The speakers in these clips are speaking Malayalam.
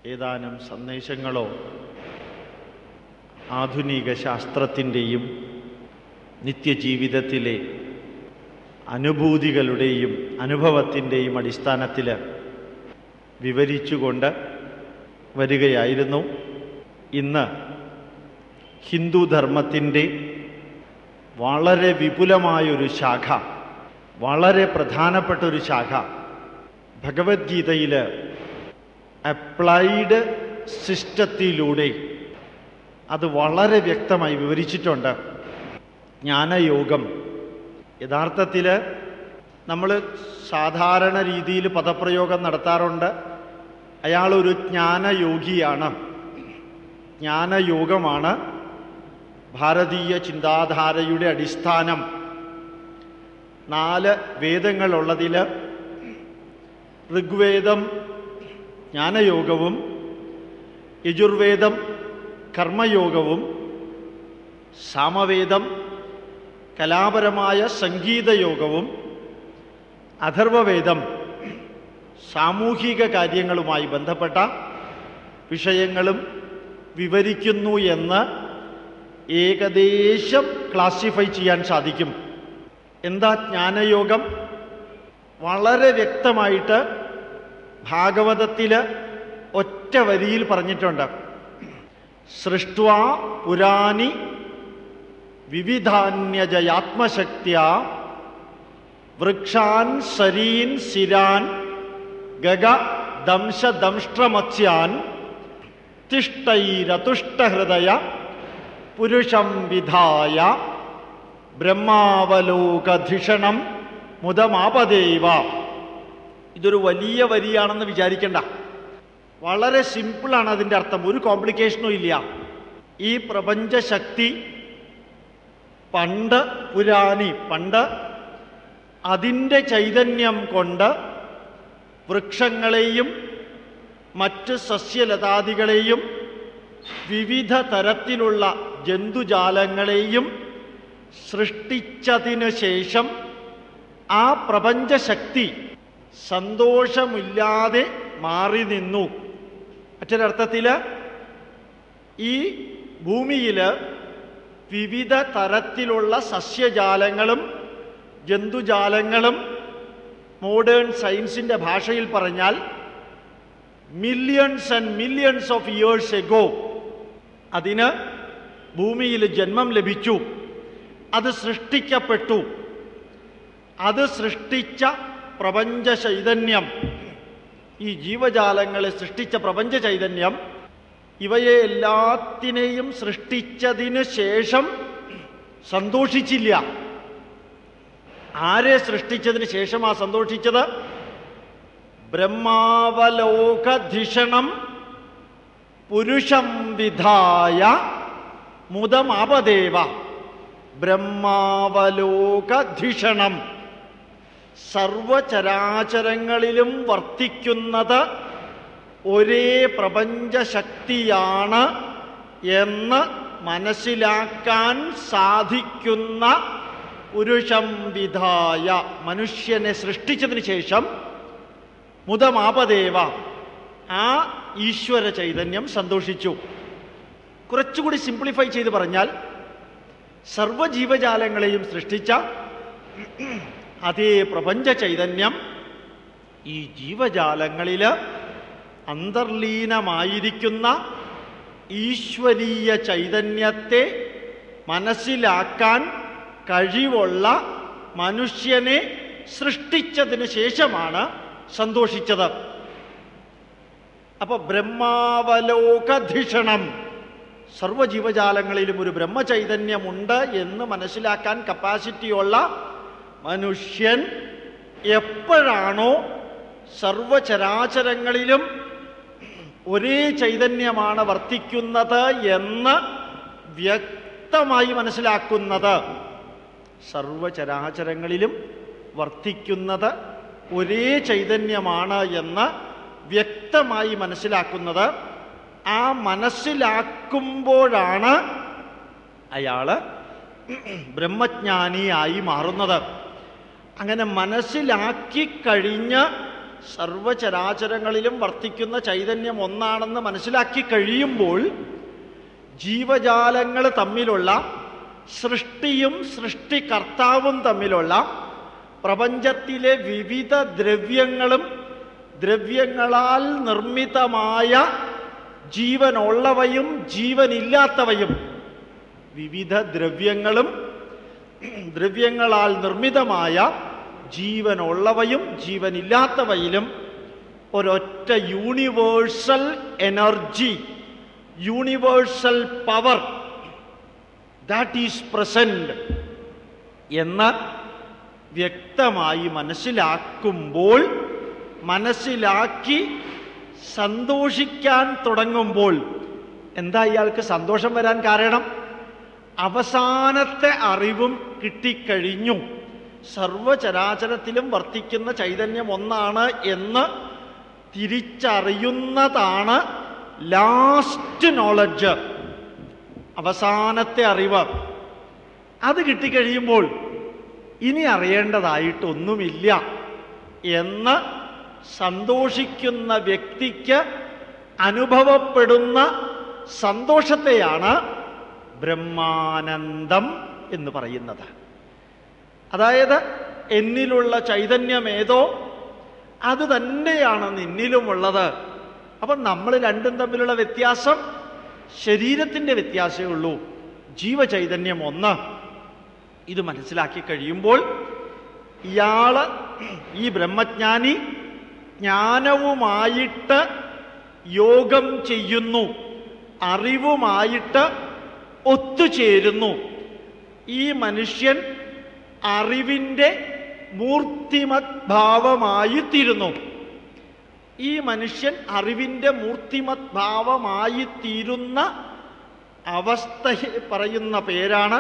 ഏതാനും സന്ദേശങ്ങളോ ആധുനിക ശാസ്ത്രത്തിൻ്റെയും നിത്യജീവിതത്തിലെ അനുഭൂതികളുടെയും അനുഭവത്തിൻ്റെയും അടിസ്ഥാനത്തിൽ വിവരിച്ചുകൊണ്ട് വരികയായിരുന്നു ഇന്ന് ഹിന്ദുധർമ്മത്തിൻ്റെ വളരെ വിപുലമായൊരു ശാഖ വളരെ പ്രധാനപ്പെട്ട ഒരു ശാഖ ഭഗവത്ഗീതയിൽ അപ്ലൈഡ് സിസ്റ്റത്തിലൂടെ അത് വളരെ വ്യക്തമായി വിവരിച്ചിട്ടുണ്ട് ജ്ഞാനയോഗം യഥാർത്ഥത്തിൽ നമ്മൾ സാധാരണ രീതിയിൽ പദപ്രയോഗം നടത്താറുണ്ട് അയാളൊരു ജ്ഞാനയോഗിയാണ് ജ്ഞാനയോഗമാണ് ഭാരതീയ ചിന്താധാരയുടെ അടിസ്ഥാനം നാല് വേദങ്ങളുള്ളതിൽ ഋഗ്വേദം ജ്ഞാനയോഗവും യജുർവേദം കർമ്മയോഗവും സാമവേദം കലാപരമായ സംഗീതയോഗവും അഥർവവേദം സാമൂഹിക കാര്യങ്ങളുമായി ബന്ധപ്പെട്ട വിഷയങ്ങളും വിവരിക്കുന്നു എന്ന് ഏകദേശം ക്ലാസിഫൈ ചെയ്യാൻ സാധിക്കും എന്താ ജ്ഞാനയോഗം വളരെ വ്യക്തമായിട്ട് ഭാഗവതത്തിൽ ഒറ്റ വരിയിൽ പറഞ്ഞിട്ടുണ്ട് സൃഷ്ട്വാ പുരാണി വിവിധാന്യജയാത്മശക്തിയ വൃക്ഷാൻ സരീൻ സിരാൻ ഗഗ ദംശ ദംഷ്ട്രമത്സ്യാൻ തിഷ്ടൈരതുഷ്ടഹൃദയ പുരുഷം വിധായ ബ്രഹ്മാവലോകധിഷണം മുതമാപദേവ ഇതൊരു വലിയ വരിയാണെന്ന് വിചാരിക്കണ്ട വളരെ സിമ്പിളാണ് അതിൻ്റെ അർത്ഥം ഒരു കോംപ്ലിക്കേഷനും ഇല്ല ഈ പ്രപഞ്ചശക്തി പണ്ട് പുരാണി പണ്ട് അതിൻ്റെ ചൈതന്യം കൊണ്ട് വൃക്ഷങ്ങളെയും മറ്റ് സസ്യലതാദികളെയും വിവിധ തരത്തിലുള്ള ജന്തുജാലങ്ങളെയും സൃഷ്ടിച്ചതിനു ശേഷം ആ പ്രപഞ്ചശക്തി സന്തോഷമില്ലാതെ മാറി നിന്നു മറ്റൊരർത്ഥത്തിൽ ഈ ഭൂമിയിൽ വിവിധ തരത്തിലുള്ള സസ്യജാലങ്ങളും ജന്തുജാലങ്ങളും മോഡേൺ സയൻസിൻ്റെ ഭാഷയിൽ പറഞ്ഞാൽ millions and millions of years ago അതിന് ഭൂമിയിൽ ജന്മം ലഭിച്ചു അത് സൃഷ്ടിക്കപ്പെട്ടു അത് സൃഷ്ടിച്ച പ്രപഞ്ച ചൈതന്യം ഈ ജീവജാലങ്ങളെ സൃഷ്ടിച്ച പ്രപഞ്ച ചൈതന്യം ഇവയെ എല്ലാത്തിനെയും സൃഷ്ടിച്ചതിന് ശേഷം സന്തോഷിച്ചില്ല ആരെ സൃഷ്ടിച്ചതിന് ശേഷമാ സന്തോഷിച്ചത് ബ്രഹ്മാവലോകധിഷണം പുരുഷം വിധായ മുതമാപദേവ ബ്രഹ്മാവലോകധിഷണം സർവചരാചരങ്ങളിലും വർത്തിക്കുന്നത് ഒരേ പ്രപഞ്ചശക്തിയാണ് എന്ന് മനസ്സിലാക്കാൻ സാധിക്കുന്ന പുരുഷം വിധായ മനുഷ്യനെ സൃഷ്ടിച്ചതിന് ശേഷം മുതമാപദേവ ആ ഈശ്വര ചൈതന്യം സന്തോഷിച്ചു കുറച്ചുകൂടി സിംപ്ലിഫൈ ചെയ്ത് പറഞ്ഞാൽ സർവജീവജാലങ്ങളെയും സൃഷ്ടിച്ച അതേ പ്രപഞ്ച ചൈതന്യം ഈ ജീവജാലങ്ങളിൽ അന്തർലീനമായിരിക്കുന്ന ഈശ്വരീയ ചൈതന്യത്തെ മനസ്സിലാക്കാൻ കഴിവുള്ള മനുഷ്യനെ സൃഷ്ടിച്ചതിന് ശേഷമാണ് സന്തോഷിച്ചത് അപ്പൊ ബ്രഹ്മാവലോകധിഷണം സർവജീവജാലങ്ങളിലും ഒരു ബ്രഹ്മചൈതന്യമുണ്ട് എന്ന് മനസ്സിലാക്കാൻ കപ്പാസിറ്റിയുള്ള മനുഷ്യൻ എപ്പോഴാണോ സർവചരാചരങ്ങളിലും ഒരേ ചൈതന്യമാണ് വർത്തിക്കുന്നത് എന്ന് വ്യക്തമായി മനസ്സിലാക്കുന്നത് സർവചരാചരങ്ങളിലും വർത്തിക്കുന്നത് ഒരേ ചൈതന്യമാണ് എന്ന് വ്യക്തമായി മനസ്സിലാക്കുന്നത് ആ മനസ്സിലാക്കുമ്പോഴാണ് അയാൾ ബ്രഹ്മജ്ഞാനിയായി മാറുന്നത് അങ്ങനെ മനസ്സിലാക്കി കഴിഞ്ഞ് സർവചരാചരങ്ങളിലും വർത്തിക്കുന്ന ചൈതന്യം ഒന്നാണെന്ന് മനസ്സിലാക്കി കഴിയുമ്പോൾ ജീവജാലങ്ങൾ തമ്മിലുള്ള സൃഷ്ടിയും സൃഷ്ടികർത്താവും തമ്മിലുള്ള പ്രപഞ്ചത്തിലെ വിവിധ ദ്രവ്യങ്ങളും ദ്രവ്യങ്ങളാൽ നിർമ്മിതമായ ജീവനുള്ളവയും ജീവനില്ലാത്തവയും വിവിധ ദ്രവ്യങ്ങളും ദ്രവ്യങ്ങളാൽ നിർമ്മിതമായ ജീവനുള്ളവയും ജീവനില്ലാത്തവയിലും ഒരൊറ്റ universal energy universal power that is present എന്ന് വ്യക്തമായി മനസ്സിലാക്കുമ്പോൾ മനസ്സിലാക്കി സന്തോഷിക്കാൻ തുടങ്ങുമ്പോൾ എന്താ ഇയാൾക്ക് സന്തോഷം വരാൻ കാരണം അവസാനത്തെ അറിവും കിട്ടിക്കഴിഞ്ഞു സർവചരാചരത്തിലും വർത്തിക്കുന്ന ചൈതന്യം ഒന്നാണ് എന്ന് തിരിച്ചറിയുന്നതാണ് ലാസ്റ്റ് നോളജ് അവസാനത്തെ അറിവ് അത് കിട്ടിക്കഴിയുമ്പോൾ ഇനി അറിയേണ്ടതായിട്ടൊന്നുമില്ല എന്ന് സന്തോഷിക്കുന്ന വ്യക്തിക്ക് അനുഭവപ്പെടുന്ന സന്തോഷത്തെയാണ് ബ്രഹ്മാനന്ദം എന്ന് പറയുന്നത് അതായത് എന്നിലുള്ള ചൈതന്യമേതോ അത് തന്നെയാണ് നിന്നിലുമുള്ളത് അപ്പം നമ്മൾ രണ്ടും തമ്മിലുള്ള വ്യത്യാസം ശരീരത്തിൻ്റെ വ്യത്യാസമേ ഉള്ളൂ ജീവചൈതന്യം ഒന്ന് ഇത് മനസ്സിലാക്കി കഴിയുമ്പോൾ ഇയാള് ഈ ബ്രഹ്മജ്ഞാനി ജ്ഞാനവുമായിട്ട് യോഗം ചെയ്യുന്നു അറിവുമായിട്ട് ഒത്തുചേരുന്നു ഈ മനുഷ്യൻ അറിവിൻ്റെ മൂർത്തിമത് ഭാവമായി തീരുന്നു ഈ മനുഷ്യൻ അറിവിൻ്റെ മൂർത്തിമത് ഭാവമായി തീരുന്ന അവസ്ഥയെ പറയുന്ന പേരാണ്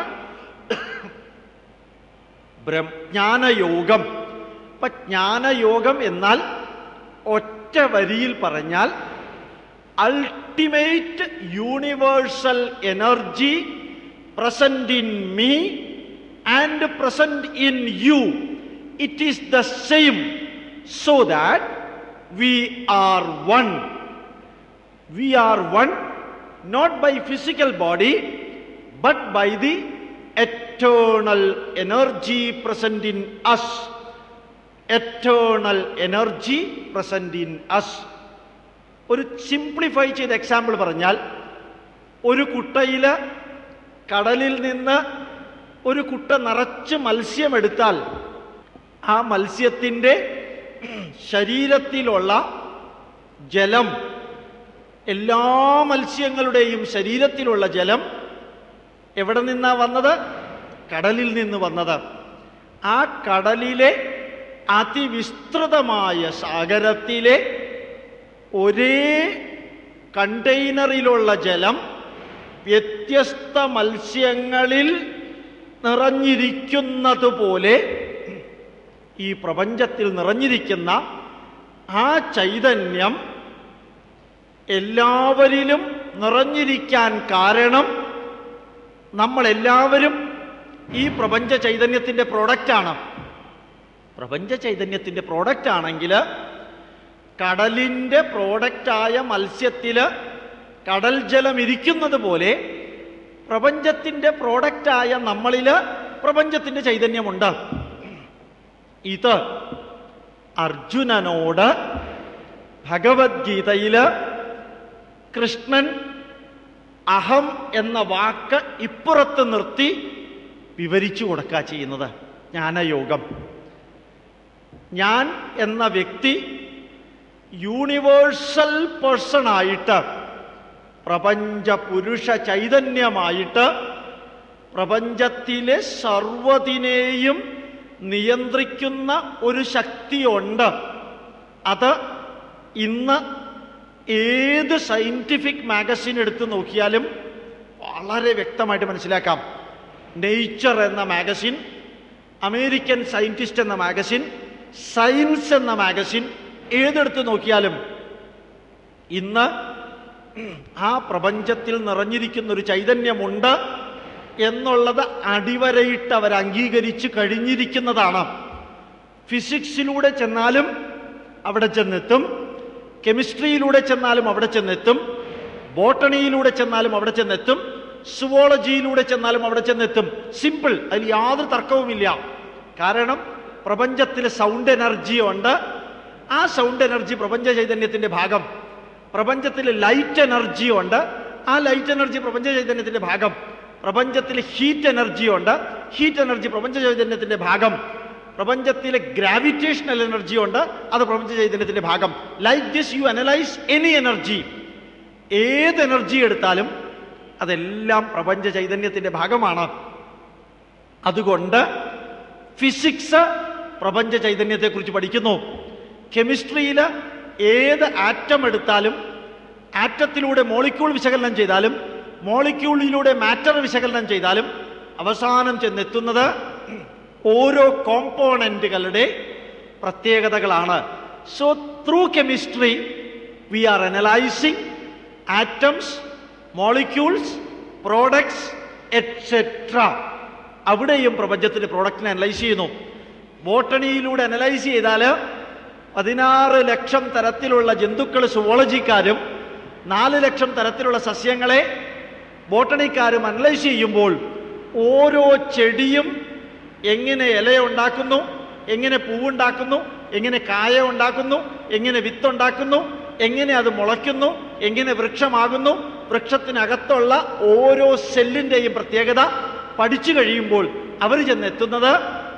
ബ്രഹ്മ ജ്ഞാനയോഗം ഇപ്പൊ ജ്ഞാനയോഗം എന്നാൽ ഒറ്റ വരിയിൽ പറഞ്ഞാൽ ultimate universal energy present in me and present in you it is the same so that we are one we are one not by physical body but by the eternal energy present in us eternal energy present in us ഒരു സിംപ്ലിഫൈ ചെയ്ത എക്സാമ്പിൾ പറഞ്ഞാൽ ഒരു കുട്ടയിൽ കടലിൽ നിന്ന് ഒരു കുട്ട നിറച്ച് മത്സ്യം എടുത്താൽ ആ മത്സ്യത്തിൻ്റെ ശരീരത്തിലുള്ള ജലം എല്ലാ മത്സ്യങ്ങളുടെയും ശരീരത്തിലുള്ള ജലം എവിടെ നിന്നാ വന്നത് കടലിൽ നിന്ന് വന്നത് ആ കടലിലെ അതിവിസ്തൃതമായ സാഗരത്തിലെ ഒരേ കണ്ടെയ്നറിലുള്ള ജലം വ്യത്യസ്ത മത്സ്യങ്ങളിൽ നിറഞ്ഞിരിക്കുന്നത് പോലെ ഈ പ്രപഞ്ചത്തിൽ നിറഞ്ഞിരിക്കുന്ന ആ ചൈതന്യം എല്ലാവരിലും നിറഞ്ഞിരിക്കാൻ കാരണം നമ്മളെല്ലാവരും ഈ പ്രപഞ്ച ചൈതന്യത്തിൻ്റെ പ്രോഡക്റ്റാണ് പ്രപഞ്ച ചൈതന്യത്തിൻ്റെ പ്രോഡക്റ്റ് ആണെങ്കിൽ കടലിൻ്റെ പ്രോഡക്റ്റായ മത്സ്യത്തിൽ കടൽ ജലം ഇരിക്കുന്നത് പോലെ പ്രപഞ്ചത്തിൻ്റെ പ്രോഡക്റ്റായ നമ്മളിൽ പ്രപഞ്ചത്തിൻ്റെ ചൈതന്യമുണ്ട് ഇത് അർജുനനോട് ഭഗവത്ഗീതയിൽ കൃഷ്ണൻ അഹം എന്ന വാക്ക് ഇപ്പുറത്ത് നിർത്തി വിവരിച്ചു കൊടുക്കുക ചെയ്യുന്നത് ജ്ഞാനയോഗം ഞാൻ എന്ന വ്യക്തി യൂണിവേഴ്സൽ പേഴ്സൺ ആയിട്ട് പ്രപഞ്ച പുരുഷ ചൈതന്യമായിട്ട് പ്രപഞ്ചത്തിലെ സർവതിനെയും നിയന്ത്രിക്കുന്ന ഒരു ശക്തിയുണ്ട് അത് ഇന്ന് ഏത് സയൻറ്റിഫിക് മാഗസിൻ എടുത്ത് നോക്കിയാലും വളരെ വ്യക്തമായിട്ട് മനസ്സിലാക്കാം നേച്ചർ എന്ന മാഗസിൻ അമേരിക്കൻ സയൻറ്റിസ്റ്റ് എന്ന മാഗസിൻ സയൻസ് എന്ന മാഗസിൻ ഏതെടുത്ത് നോക്കിയാലും ഇന്ന് ആ പ്രപഞ്ചത്തിൽ നിറഞ്ഞിരിക്കുന്ന ഒരു ചൈതന്യമുണ്ട് എന്നുള്ളത് അടിവരയിട്ട് അവർ അംഗീകരിച്ച് കഴിഞ്ഞിരിക്കുന്നതാണ് ഫിസിക്സിലൂടെ ചെന്നാലും അവിടെ ചെന്നെത്തും കെമിസ്ട്രിയിലൂടെ ചെന്നാലും അവിടെ ചെന്നെത്തും ബോട്ടണിയിലൂടെ ചെന്നാലും അവിടെ ചെന്നെത്തും സുവോളജിയിലൂടെ ചെന്നാലും അവിടെ ചെന്നെത്തും സിമ്പിൾ അതിൽ യാതൊരു തർക്കവുമില്ല കാരണം പ്രപഞ്ചത്തിൽ സൗണ്ട് എനർജി ഉണ്ട് ആ സൗണ്ട് എനർജി പ്രപഞ്ച ചൈതന്യത്തിന്റെ ഭാഗം പ്രപഞ്ചത്തിൽ ലൈറ്റ് എനർജി ഉണ്ട് ആ ലൈറ്റ് എനർജി പ്രപഞ്ച ചൈതന്യത്തിന്റെ ഭാഗം പ്രപഞ്ചത്തിൽ ഹീറ്റ് എനർജി ഉണ്ട് ഹീറ്റ് എനർജി പ്രപഞ്ച ചൈതന്യത്തിന്റെ ഭാഗം പ്രപഞ്ചത്തിലെ ഗ്രാവിറ്റേഷണൽ എനർജി ഉണ്ട് അത് പ്രപഞ്ച ചൈതന്യത്തിന്റെ ഭാഗം like this you analyse any energy ഏത് എനർജി എടുത്താലും അതെല്ലാം പ്രപഞ്ച ചൈതന്യത്തിന്റെ ഭാഗമാണ് അതുകൊണ്ട് ഫിസിക്സ് പ്രപഞ്ച ചൈതന്യത്തെക്കുറിച്ച് പഠിക്കുന്നു കെമിസ്ട്രിയിൽ ഏത് ആറ്റം എടുത്താലും ആറ്റത്തിലൂടെ മോളിക്യൂൾ വിശകലനം ചെയ്താലും മോളിക്യൂളിലൂടെ മാറ്റർ വിശകലനം ചെയ്താലും അവസാനം ചെന്നെത്തുന്നത് ഓരോ കോമ്പോണന്റുകളുടെ പ്രത്യേകതകളാണ് so through chemistry we are analysing atoms molecules products etcetera അവിടെയും പ്രപഞ്ചത്തിന്റെ പ്രോഡക്റ്റിനെ അനലൈസ് ചെയ്യുന്നു ബോട്ടണിയിലൂടെ അനലൈസ് ചെയ്താൽ പതിനാറ് ലക്ഷം തരത്തിലുള്ള ജന്തുക്കൾ സുവോളജിക്കാരും നാല് ലക്ഷം തരത്തിലുള്ള സസ്യങ്ങളെ ബോട്ടണിക്കാരും അനലൈസ് ചെയ്യുമ്പോൾ ഓരോ ചെടിയും എങ്ങനെ ഇല ഉണ്ടാക്കുന്നു എങ്ങനെ പൂവുണ്ടാക്കുന്നു എങ്ങനെ കായ ഉണ്ടാക്കുന്നു എങ്ങനെ വിത്തുണ്ടാക്കുന്നു എങ്ങനെ അത് മുളയ്ക്കുന്നു എങ്ങനെ വൃക്ഷമാകുന്നു വൃക്ഷത്തിനകത്തുള്ള ഓരോ സെല്ലിൻ്റെയും പ്രത്യേകത പഠിച്ചു കഴിയുമ്പോൾ അവർ ചെന്നെത്തുന്നത്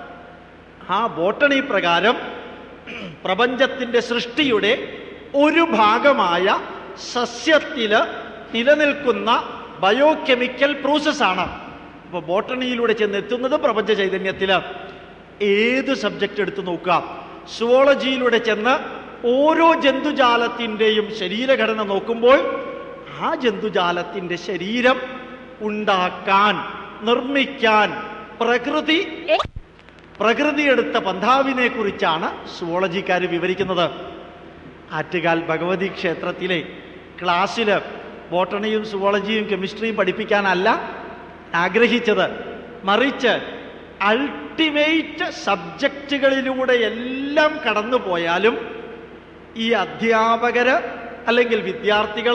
ആ ബോട്ടണി പ്രകാരം പ്രപഞ്ചത്തിൻ്റെ സൃഷ്ടിയുടെ ഒരു ഭാഗമായ സസ്യത്തിൽ നിലനിൽക്കുന്ന ബയോകെമിക്കൽ പ്രോസസ്സാണ് അപ്പോൾ ബോട്ടണിയിലൂടെ ചെന്നെത്തുന്നത് പ്രപഞ്ച ചൈതന്യത്തിൽ ഏത് സബ്ജക്റ്റ് എടുത്തു നോക്കുക സുവോളജിയിലൂടെ ചെന്ന് ഓരോ ജന്തുജാലത്തിൻ്റെയും ശരീരഘടന നോക്കുമ്പോൾ ആ ജന്തുജാലത്തിൻ്റെ ശരീരം ഉണ്ടാക്കാൻ നിർമ്മിക്കാൻ പ്രകൃതി പ്രകൃതി എടുത്ത പന്ഥാവിനെ കുറിച്ചാണ് സുവോളജിക്കാർ വിവരിക്കുന്നത് ആറ്റുകാൽ ഭഗവതി ക്ഷേത്രത്തിലെ ക്ലാസ്സിൽ ബോട്ടണിയും സുവോളജിയും കെമിസ്ട്രിയും പഠിപ്പിക്കാനല്ല ആഗ്രഹിച്ചത് മറിച്ച് അൾട്ടിമേറ്റ് സബ്ജക്റ്റുകളിലൂടെ എല്ലാം കടന്നു പോയാലും ഈ അധ്യാപകര് അല്ലെങ്കിൽ വിദ്യാർത്ഥികൾ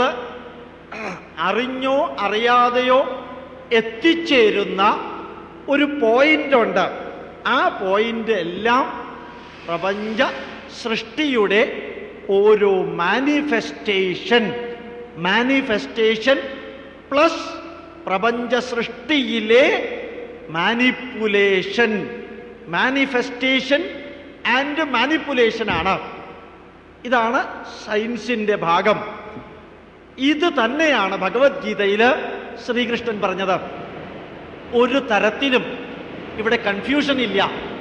അറിഞ്ഞോ അറിയാതെയോ എത്തിച്ചേരുന്ന ഒരു പോയിന്റ് ഉണ്ട് ആ പോയിന്റ് എല്ലാം പ്രപഞ്ച സൃഷ്ടിയുടെ ഓരോ മാനിഫെസ്റ്റേഷൻ മാനിഫെസ്റ്റേഷൻ പ്ലസ് പ്രപഞ്ച സൃഷ്ടിയിലെ മാനിപ്പുലേഷൻ മാനിഫെസ്റ്റേഷൻ ആൻഡ് മാനിപ്പുലേഷൻ ആണ് ഇതാണ് സയൻസിന്റെ ഭാഗം ഇത് തന്നെയാണ് ഭഗവത്ഗീതയിൽ ശ്രീകൃഷ്ണൻ പറഞ്ഞത് ഒരു തരത്തിലും ഇവിടെ കൺഫ്യൂഷൻ ഇല്ല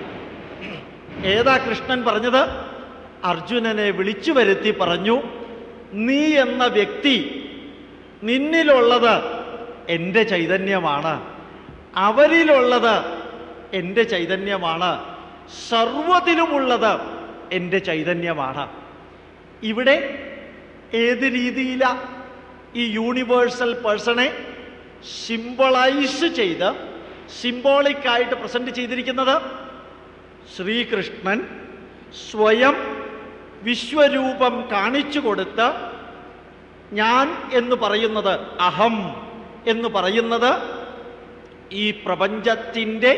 ഏതാ കൃഷ്ണൻ പറഞ്ഞത് അർജുനനെ വിളിച്ചു വരുത്തി പറഞ്ഞു നീ എന്ന വ്യക്തി നിന്നിലുള്ളത് എൻ്റെ ചൈതന്യമാണ് അവരിലുള്ളത് എൻ്റെ ചൈതന്യമാണ് സർവത്തിലുമുള്ളത് എൻ്റെ ചൈതന്യമാണ് ഇവിടെ ഏത് രീതിയിലാ ഈ യൂണിവേഴ്സൽ പേഴ്സണെ സിംബളൈസ് ചെയ്ത് സിംബോളിക് ആയിട്ട് പ്രസന്റ് ചെയ്തിരിക്കുന്നത് ശ്രീകൃഷ്ണൻ സ്വയം വിശ്വരൂപം കാണിച്ചു കൊടുത്ത് ഞാൻ എന്ന് പറയുന്നത് അഹം എന്ന് പറയുന്നത് ഈ പ്രപഞ്ചത്തിൻ്റെ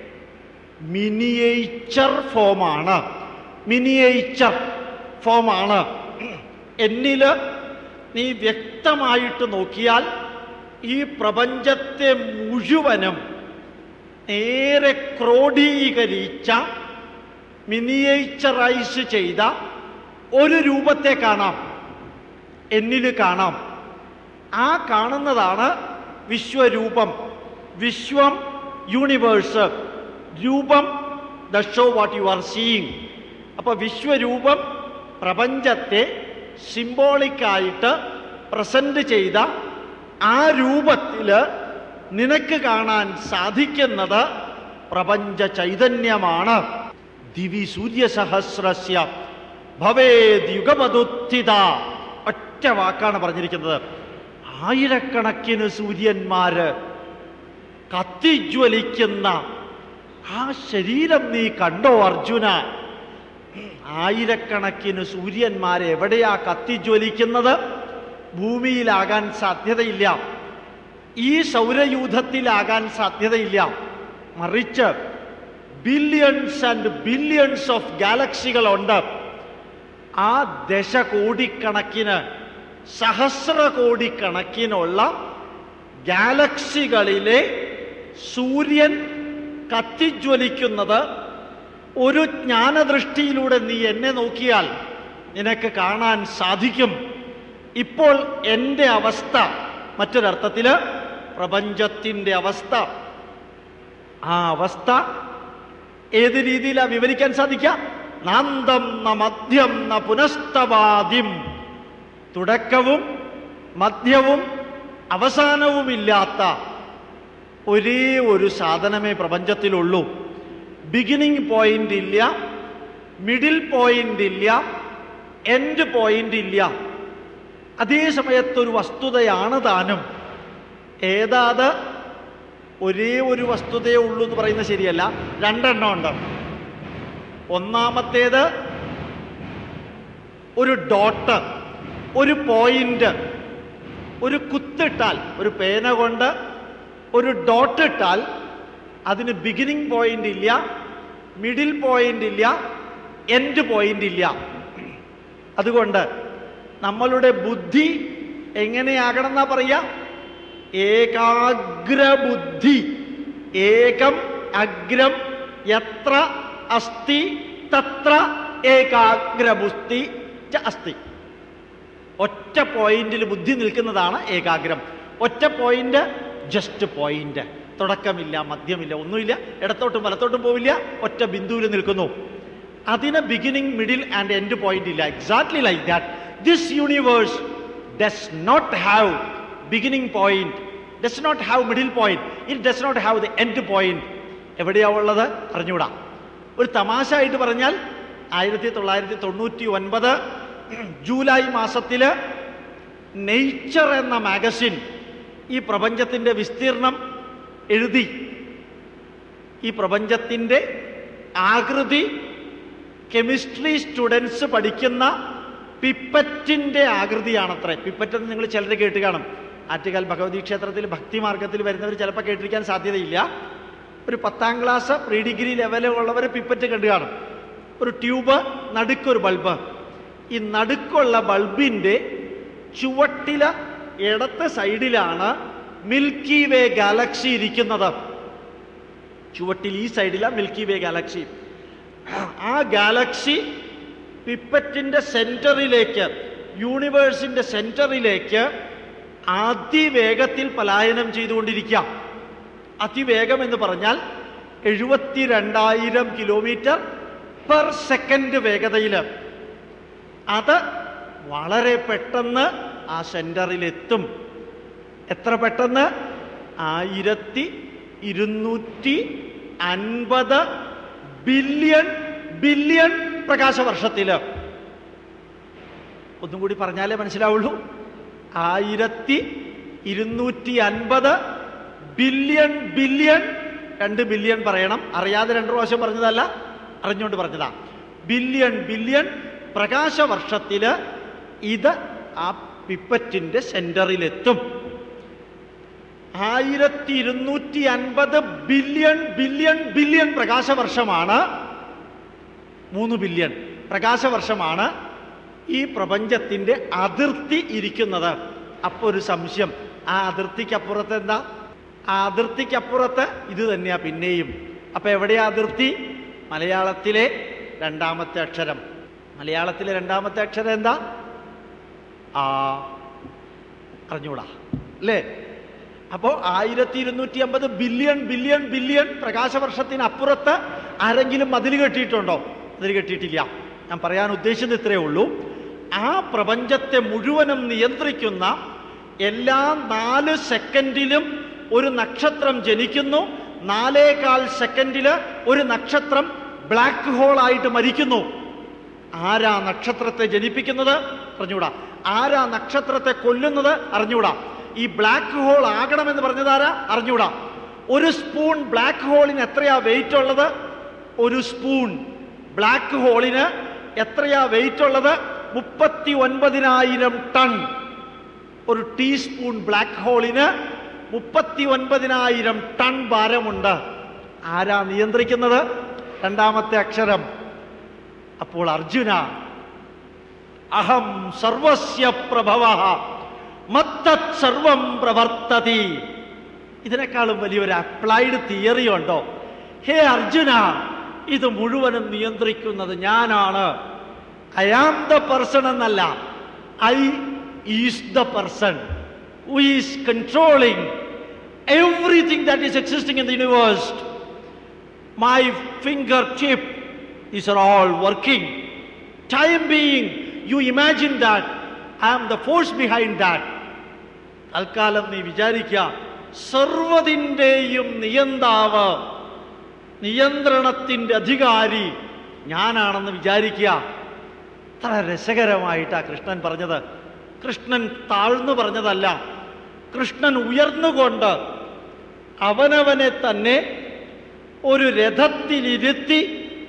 മിനിയേച്ചർ ഫോമാണ് മിനിയേച്ചർ ഫോമാണ് എന്നിൽ നീ വ്യക്തമായിട്ട് നോക്കിയാൽ ഈ പ്രപഞ്ചത്തെ മുഴുവനും നേരെ ക്രോഡീകരിച്ച മിനിയേച്ചറൈസ് ചെയ്ത ഒരു രൂപത്തെ കാണാം എന്നിൽ കാണാം ആ കാണുന്നതാണ് വിശ്വരൂപം വിശ്വം യൂണിവേഴ്സ് രൂപം the show what you are seeing അപ്പൊ വിശ്വരൂപം പ്രപഞ്ചത്തെ സിംബോളിക്കായിട്ട് പ്രസന്റ് ചെയ്ത ആ രൂപത്തിൽ നിനക്ക് കാണാൻ സാധിക്കുന്നത് പ്രപഞ്ച ചൈതന്യമാണ് ദിവി സൂര്യസഹസ്രസ്യ ഭവേദ് യുഗമതുത്ഥിത ഒറ്റ വാക്കാണ് പറഞ്ഞിരിക്കുന്നത് ആയിരക്കണക്കിന് സൂര്യന്മാര് കത്തിജ്വലിക്കുന്ന ആ ശരീരം നീ കണ്ടോ അർജുന ആയിരക്കണക്കിന് സൂര്യന്മാർ എവിടെയാ കത്തിജ്വലിക്കുന്നത് ഭൂമിയിലാകാൻ സാധ്യതയില്ല ഈ സൗരയൂഥത്തിലാകാൻ സാധ്യതയില്ല മറിച്ച് ബില്യൺസ് ആൻഡ് ബില്യൺസ് ഓഫ് ഗാലക്സികളുണ്ട് ആ ദശകോടിക്കണക്കിന് സഹസ്ര കോടിക്കണക്കിനുള്ള ഗാലക്സികളിലെ സൂര്യൻ കത്തിജ്വലിക്കുന്നത് ഒരു ജ്ഞാനദൃഷ്ടിയിലൂടെ നീ എന്നെ നോക്കിയാൽ നിനക്ക് കാണാൻ സാധിക്കും ഇപ്പോൾ എൻ്റെ അവസ്ഥ മറ്റൊരർത്ഥത്തിൽ പ്രപഞ്ചത്തിൻ്റെ അവസ്ഥ ആ അവസ്ഥ ഏത് രീതിയിലാണ് വിവരിക്കാൻ സാധിക്കുക നാന്തം ന മധ്യം ന പുനസ്തവാദിം തുടക്കവും മധ്യവും അവസാനവുമില്ലാത്ത ഒരേ ഒരു സാധനമേ പ്രപഞ്ചത്തിലുള്ളൂ ബിഗിനിങ് പോയിന്റ് ഇല്ല മിഡിൽ പോയിന്റ് ഇല്ല എൻഡ് പോയിന്റ് ഇല്ല അതേ സമയത്തൊരു വസ്തുതയാണ് താനും ഏതാത് ഒരേ ഒരു വസ്തുതയേ ഉള്ളൂ എന്ന് പറയുന്നത് ശരിയല്ല രണ്ടെണ്ണം ഉണ്ട് ഒന്നാമത്തേത് ഒരു ഡോട്ട് ഒരു പോയിന്റ് ഒരു കുത്തിട്ടാൽ ഒരു പേന കൊണ്ട് ഒരു ഡോട്ട് ഇട്ടാൽ അതിന് ബിഗിനിങ് പോയിന്റ് ഇല്ല മിഡിൽ പോയിന്റ് ഇല്ല എൻഡ് പോയിന്റ് ഇല്ല അതുകൊണ്ട് നമ്മളുടെ ബുദ്ധി എങ്ങനെയാകണം എന്നാ പറയുക ഏകാഗ്രബുദ്ധി ഏകം അഗ്രം എത്ര അസ്തി തത്ര ഏകാഗ്രബുദ്ധി ച അസ്തി ഒറ്റ പോയിന്റിൽ ബുദ്ധി നിൽക്കുന്നതാണ് ഏകാഗ്രം ഒറ്റ പോയിന്റ് ജസ്റ്റ് പോയിന്റ് തുടക്കമില്ല മധ്യമില്ല ഒന്നുമില്ല ഇടത്തോട്ടും വലത്തോട്ടും പോവില്ല ഒറ്റ ബിന്ദുവിൽ നിൽക്കുന്നു അതിന് beginning middle and end point ഇല്ല exactly like that this universe does not have beginning point does not have middle point it does not have the end point എവിടെയാ ഉള്ളത് അറിഞ്ഞൂടാ ഒരു തമാശ ആയിട്ട് പറഞ്ഞാൽ ആയിരത്തി തൊള്ളായിരത്തി തൊണ്ണൂറ്റി ഒൻപത് ജൂലൈ മാസത്തില് നെയ്ച്ചർ എന്ന മാഗസിൻ ഈ പ്രപഞ്ചത്തിൻ്റെ വിസ്തീർണം എഴുതി ഈ പ്രപഞ്ചത്തിൻ്റെ ആകൃതി കെമിസ്ട്രി സ്റ്റുഡൻസ് പഠിക്കുന്ന പിപ്പറ്റിൻ്റെ ആകൃതിയാണത്രേ പിപ്പറ്റ് എന്ന് നിങ്ങൾ ചിലർ കേട്ട് കാണും ആറ്റുകാൽ ഭഗവതി ക്ഷേത്രത്തിൽ ഭക്തി മാർഗത്തിൽ വരുന്നവർ ചിലപ്പോൾ കേട്ടിരിക്കാൻ സാധ്യതയില്ല ഒരു പത്താം ക്ലാസ് പ്രീ ഡിഗ്രി ലെവലുള്ളവർ പിപ്പറ്റ് കണ്ടു കാണും ഒരു ട്യൂബ് നടുക്കൊരു ബൾബ് ഈ നടുക്കുള്ള ബൾബിൻ്റെ ചുവട്ടില ഇടത്തെ സൈഡിലാണ് മിൽക്കി വേ ഗാലക്സി ഇരിക്കുന്നത് ചുവട്ടിൽ ഈ സൈഡിലാണ് മിൽക്കി വേ ഗാലക്സി ആ ഗാലക്സി പിപ്പറ്റിൻ്റെ സെൻറ്ററിലേക്ക് യൂണിവേഴ്സിൻ്റെ സെൻറ്ററിലേക്ക് അതിവേഗത്തിൽ പലായനം ചെയ്തുകൊണ്ടിരിക്കുക അതിവേഗം എന്ന് പറഞ്ഞാൽ എഴുപത്തി രണ്ടായിരം കിലോമീറ്റർ പെർ സെക്കൻഡ് വേഗതയിൽ അത് വളരെ പെട്ടെന്ന് ആ സെൻറ്ററിലെത്തും എത്ര പെട്ടെന്ന് ആയിരത്തി ഇരുന്നൂറ്റി അൻപത് ബില്യൺ ബില്യൺ പ്രകാശവർഷത്തിൽ ഒന്നും കൂടി പറഞ്ഞാലേ മനസ്സിലാവുള്ളൂ ആയിരത്തി ഇരുന്നൂറ്റി അൻപത് ബില്യൺ ബില്യൺ രണ്ട് ബില്യൺ പറയണം അറിയാതെ രണ്ട് പ്രാവശ്യം പറഞ്ഞതല്ല അറിഞ്ഞുകൊണ്ട് പറഞ്ഞതാ ബില്യൺ ബില്യൺ പ്രകാശവർഷത്തില് ഇത് ആ പിപ്പറ്റിന്റെ സെന്ററിലെത്തും ആയിരത്തി ഇരുന്നൂറ്റി അൻപത് ബില്യൺ ബില്യൺ ബില്യൺ പ്രകാശവർഷമാണ് മൂന്ന് ബില്യൺ പ്രകാശവർഷമാണ് ഈ പ്രപഞ്ചത്തിന്റെ അതിർത്തി ഇരിക്കുന്നത് അപ്പൊ ഒരു സംശയം ആ അതിർത്തിക്കപ്പുറത്ത് എന്താ ആ അതിർത്തിക്കപ്പുറത്ത് ഇത് തന്നെയാ പിന്നെയും അപ്പൊ എവിടെയാ അതിർത്തി മലയാളത്തിലെ രണ്ടാമത്തെ അക്ഷരം മലയാളത്തിലെ രണ്ടാമത്തെ അക്ഷരം എന്താ ആ അറിഞ്ഞൂടാ അല്ലേ അപ്പോൾ ആയിരത്തി ഇരുന്നൂറ്റി അമ്പത് ബില്യൺ ബില്യൺ ബില്യൺ പ്രകാശവർഷത്തിന് അപ്പുറത്ത് ആരെങ്കിലും മതിൽ കെട്ടിയിട്ടുണ്ടോ മതിൽ കെട്ടിയിട്ടില്ല ഞാൻ പറയാൻ ഉദ്ദേശിച്ചത് ഇത്രയേ ഉള്ളൂ ആ പ്രപഞ്ചത്തെ മുഴുവനും നിയന്ത്രിക്കുന്ന എല്ലാ നാല് സെക്കൻഡിലും ഒരു നക്ഷത്രം ജനിക്കുന്നു നാലേകാൽ സെക്കൻഡില് ഒരു നക്ഷത്രം ബ്ലാക്ക് ഹോൾ ആയിട്ട് മരിക്കുന്നു ആരാ നക്ഷത്രത്തെ ജനിപ്പിക്കുന്നത് അറിഞ്ഞൂടാ ആരാ നക്ഷത്രത്തെ കൊല്ലുന്നത് അറിഞ്ഞൂടാ ഈ ബ്ലാക്ക് ഹോൾ ആകണമെന്ന് പറഞ്ഞതാരാ അറിഞ്ഞൂടാ ഒരു സ്പൂൺ ബ്ലാക്ക് ഹോളിന് എത്രയാ വെയിറ്റ് ഉള്ളത് ഒരു സ്പൂൺ ബ്ലാക്ക് ഹോളിന് എത്രയാ വെയിറ്റ് ഉള്ളത് മുപ്പത്തി ഒൻപതിനായിരം ടൺ ഒരു ടീസ്പൂൺ ബ്ലാക്ക് ഹോളിന് മുപ്പത്തി ഒൻപതിനായിരം ടൺ ഭാരമുണ്ട് ആരാ നിയന്ത്രിക്കുന്നത് രണ്ടാമത്തെ അക്ഷരം അപ്പോൾ അർജുന അഹം സർവസ്യ പ്രഭവ മത്തത് സർവം പ്രവർത്തതി ഇതിനേക്കാളും വലിയൊരു അപ്ലൈഡ് തിയറി ഉണ്ടോ ഹേ അർജുന ഇത് മുഴുവനും നിയന്ത്രിക്കുന്നത് ഞാനാണ് ഐ ആം ദ പേഴ്സൺ എന്നല്ല I is the person who is controlling everything that is existing in the universe my fingertip these are all working time being you imagine that i am the force behind that തൽക്കാലം നീ വിചാരിക്കുക സർവതിൻ്റെയും നിയന്താവ് നിയന്ത്രണത്തിൻ്റെ അധികാരി ഞാനാണെന്ന് വിചാരിക്കുക അത്ര രസകരമായിട്ടാ കൃഷ്ണൻ പറഞ്ഞത് കൃഷ്ണൻ താഴ്ന്നു പറഞ്ഞതല്ല കൃഷ്ണൻ ഉയർന്നുകൊണ്ട് അവനവനെ തന്നെ ഒരു രഥത്തിലിരുത്തി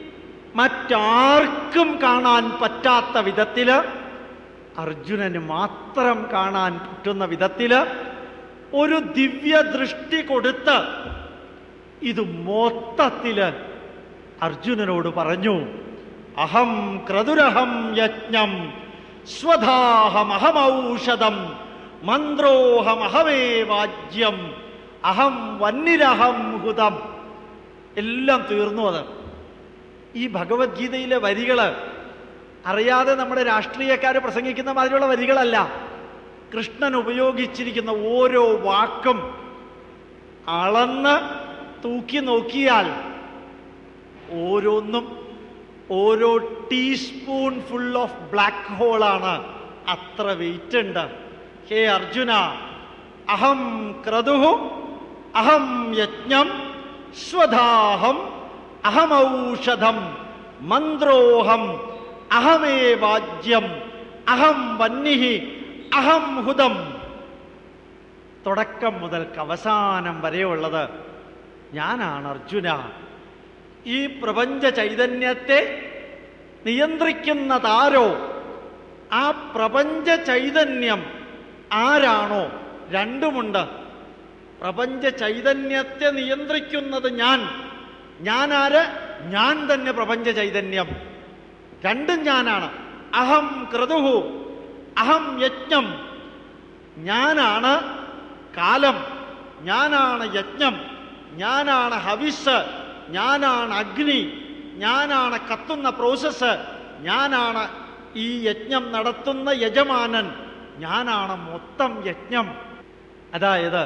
മറ്റാർക്കും കാണാൻ പറ്റാത്ത വിധത്തില് അർജുനന് മാത്രം കാണാൻ പറ്റുന്ന വിധത്തില് ഒരു ദിവ്യ ദൃഷ്ടി കൊടുത്ത് ഇത് മൊത്തത്തില് അർജുനനോട് പറഞ്ഞു അഹം ക്രതുരഹം യജ്ഞം സ്വധാഹമഹമൗഷധം മന്ത്രോഹമഹമേ വാജ്യം അഹം വന്നിരഹം ഹുതം എല്ലാം തീർന്നു അത് ഈ ഭഗവത്ഗീതയിലെ വരികള് അറിയാതെ നമ്മുടെ രാഷ്ട്രീയക്കാർ പ്രസംഗിക്കുന്ന മാതിരിയുള്ള വരികളല്ല കൃഷ്ണൻ ഉപയോഗിച്ചിരിക്കുന്ന ഓരോ വാക്കും അളന്ന് തൂക്കി നോക്കിയാൽ ഓരോന്നും ഓരോ ടീസ്പൂൺ ഫുൾ ഓഫ് ബ്ലാക്ക് ഹോളാണ് അത്ര വെയിറ്റ് ഉണ്ട് ഹേ അർജുന അഹം ക്രതുഹു അഹം യജ്ഞം സ്വധാഹം അഹമൗഷധം മന്ത്രോഹം അഹമേ വാജ്യം അഹം വന്നിഹി അഹം ഹുതം തുടക്കം മുതൽക്ക് അവസാനം വരെയുള്ളത് ഞാനാണ് അർജുന ഈ പ്രപഞ്ച ചൈതന്യത്തെ നിയന്ത്രിക്കുന്നതാരോ ആ പ്രപഞ്ച ചൈതന്യം ആരാണോ രണ്ടുമുണ്ട് പ്രപഞ്ച ചൈതന്യത്തെ നിയന്ത്രിക്കുന്നത് ഞാൻ ഞാൻ ആര് ഞാൻ തന്നെ പ്രപഞ്ച ചൈതന്യം രണ്ടും ഞാനാണ് അഹം ക്രതുഹു അഹം യജ്ഞം ഞാനാണ് കാലം ഞാനാണ് യജ്ഞം ഞാനാണ് ഹവിസ് ഞാനാണ് അഗ്നി ഞാനാണ് കത്തുന്ന പ്രോസസ്സ് ഞാനാണ് ഈ യജ്ഞം നടത്തുന്ന യജമാനൻ ഞാനാണ് മൊത്തം യജ്ഞം അതായത്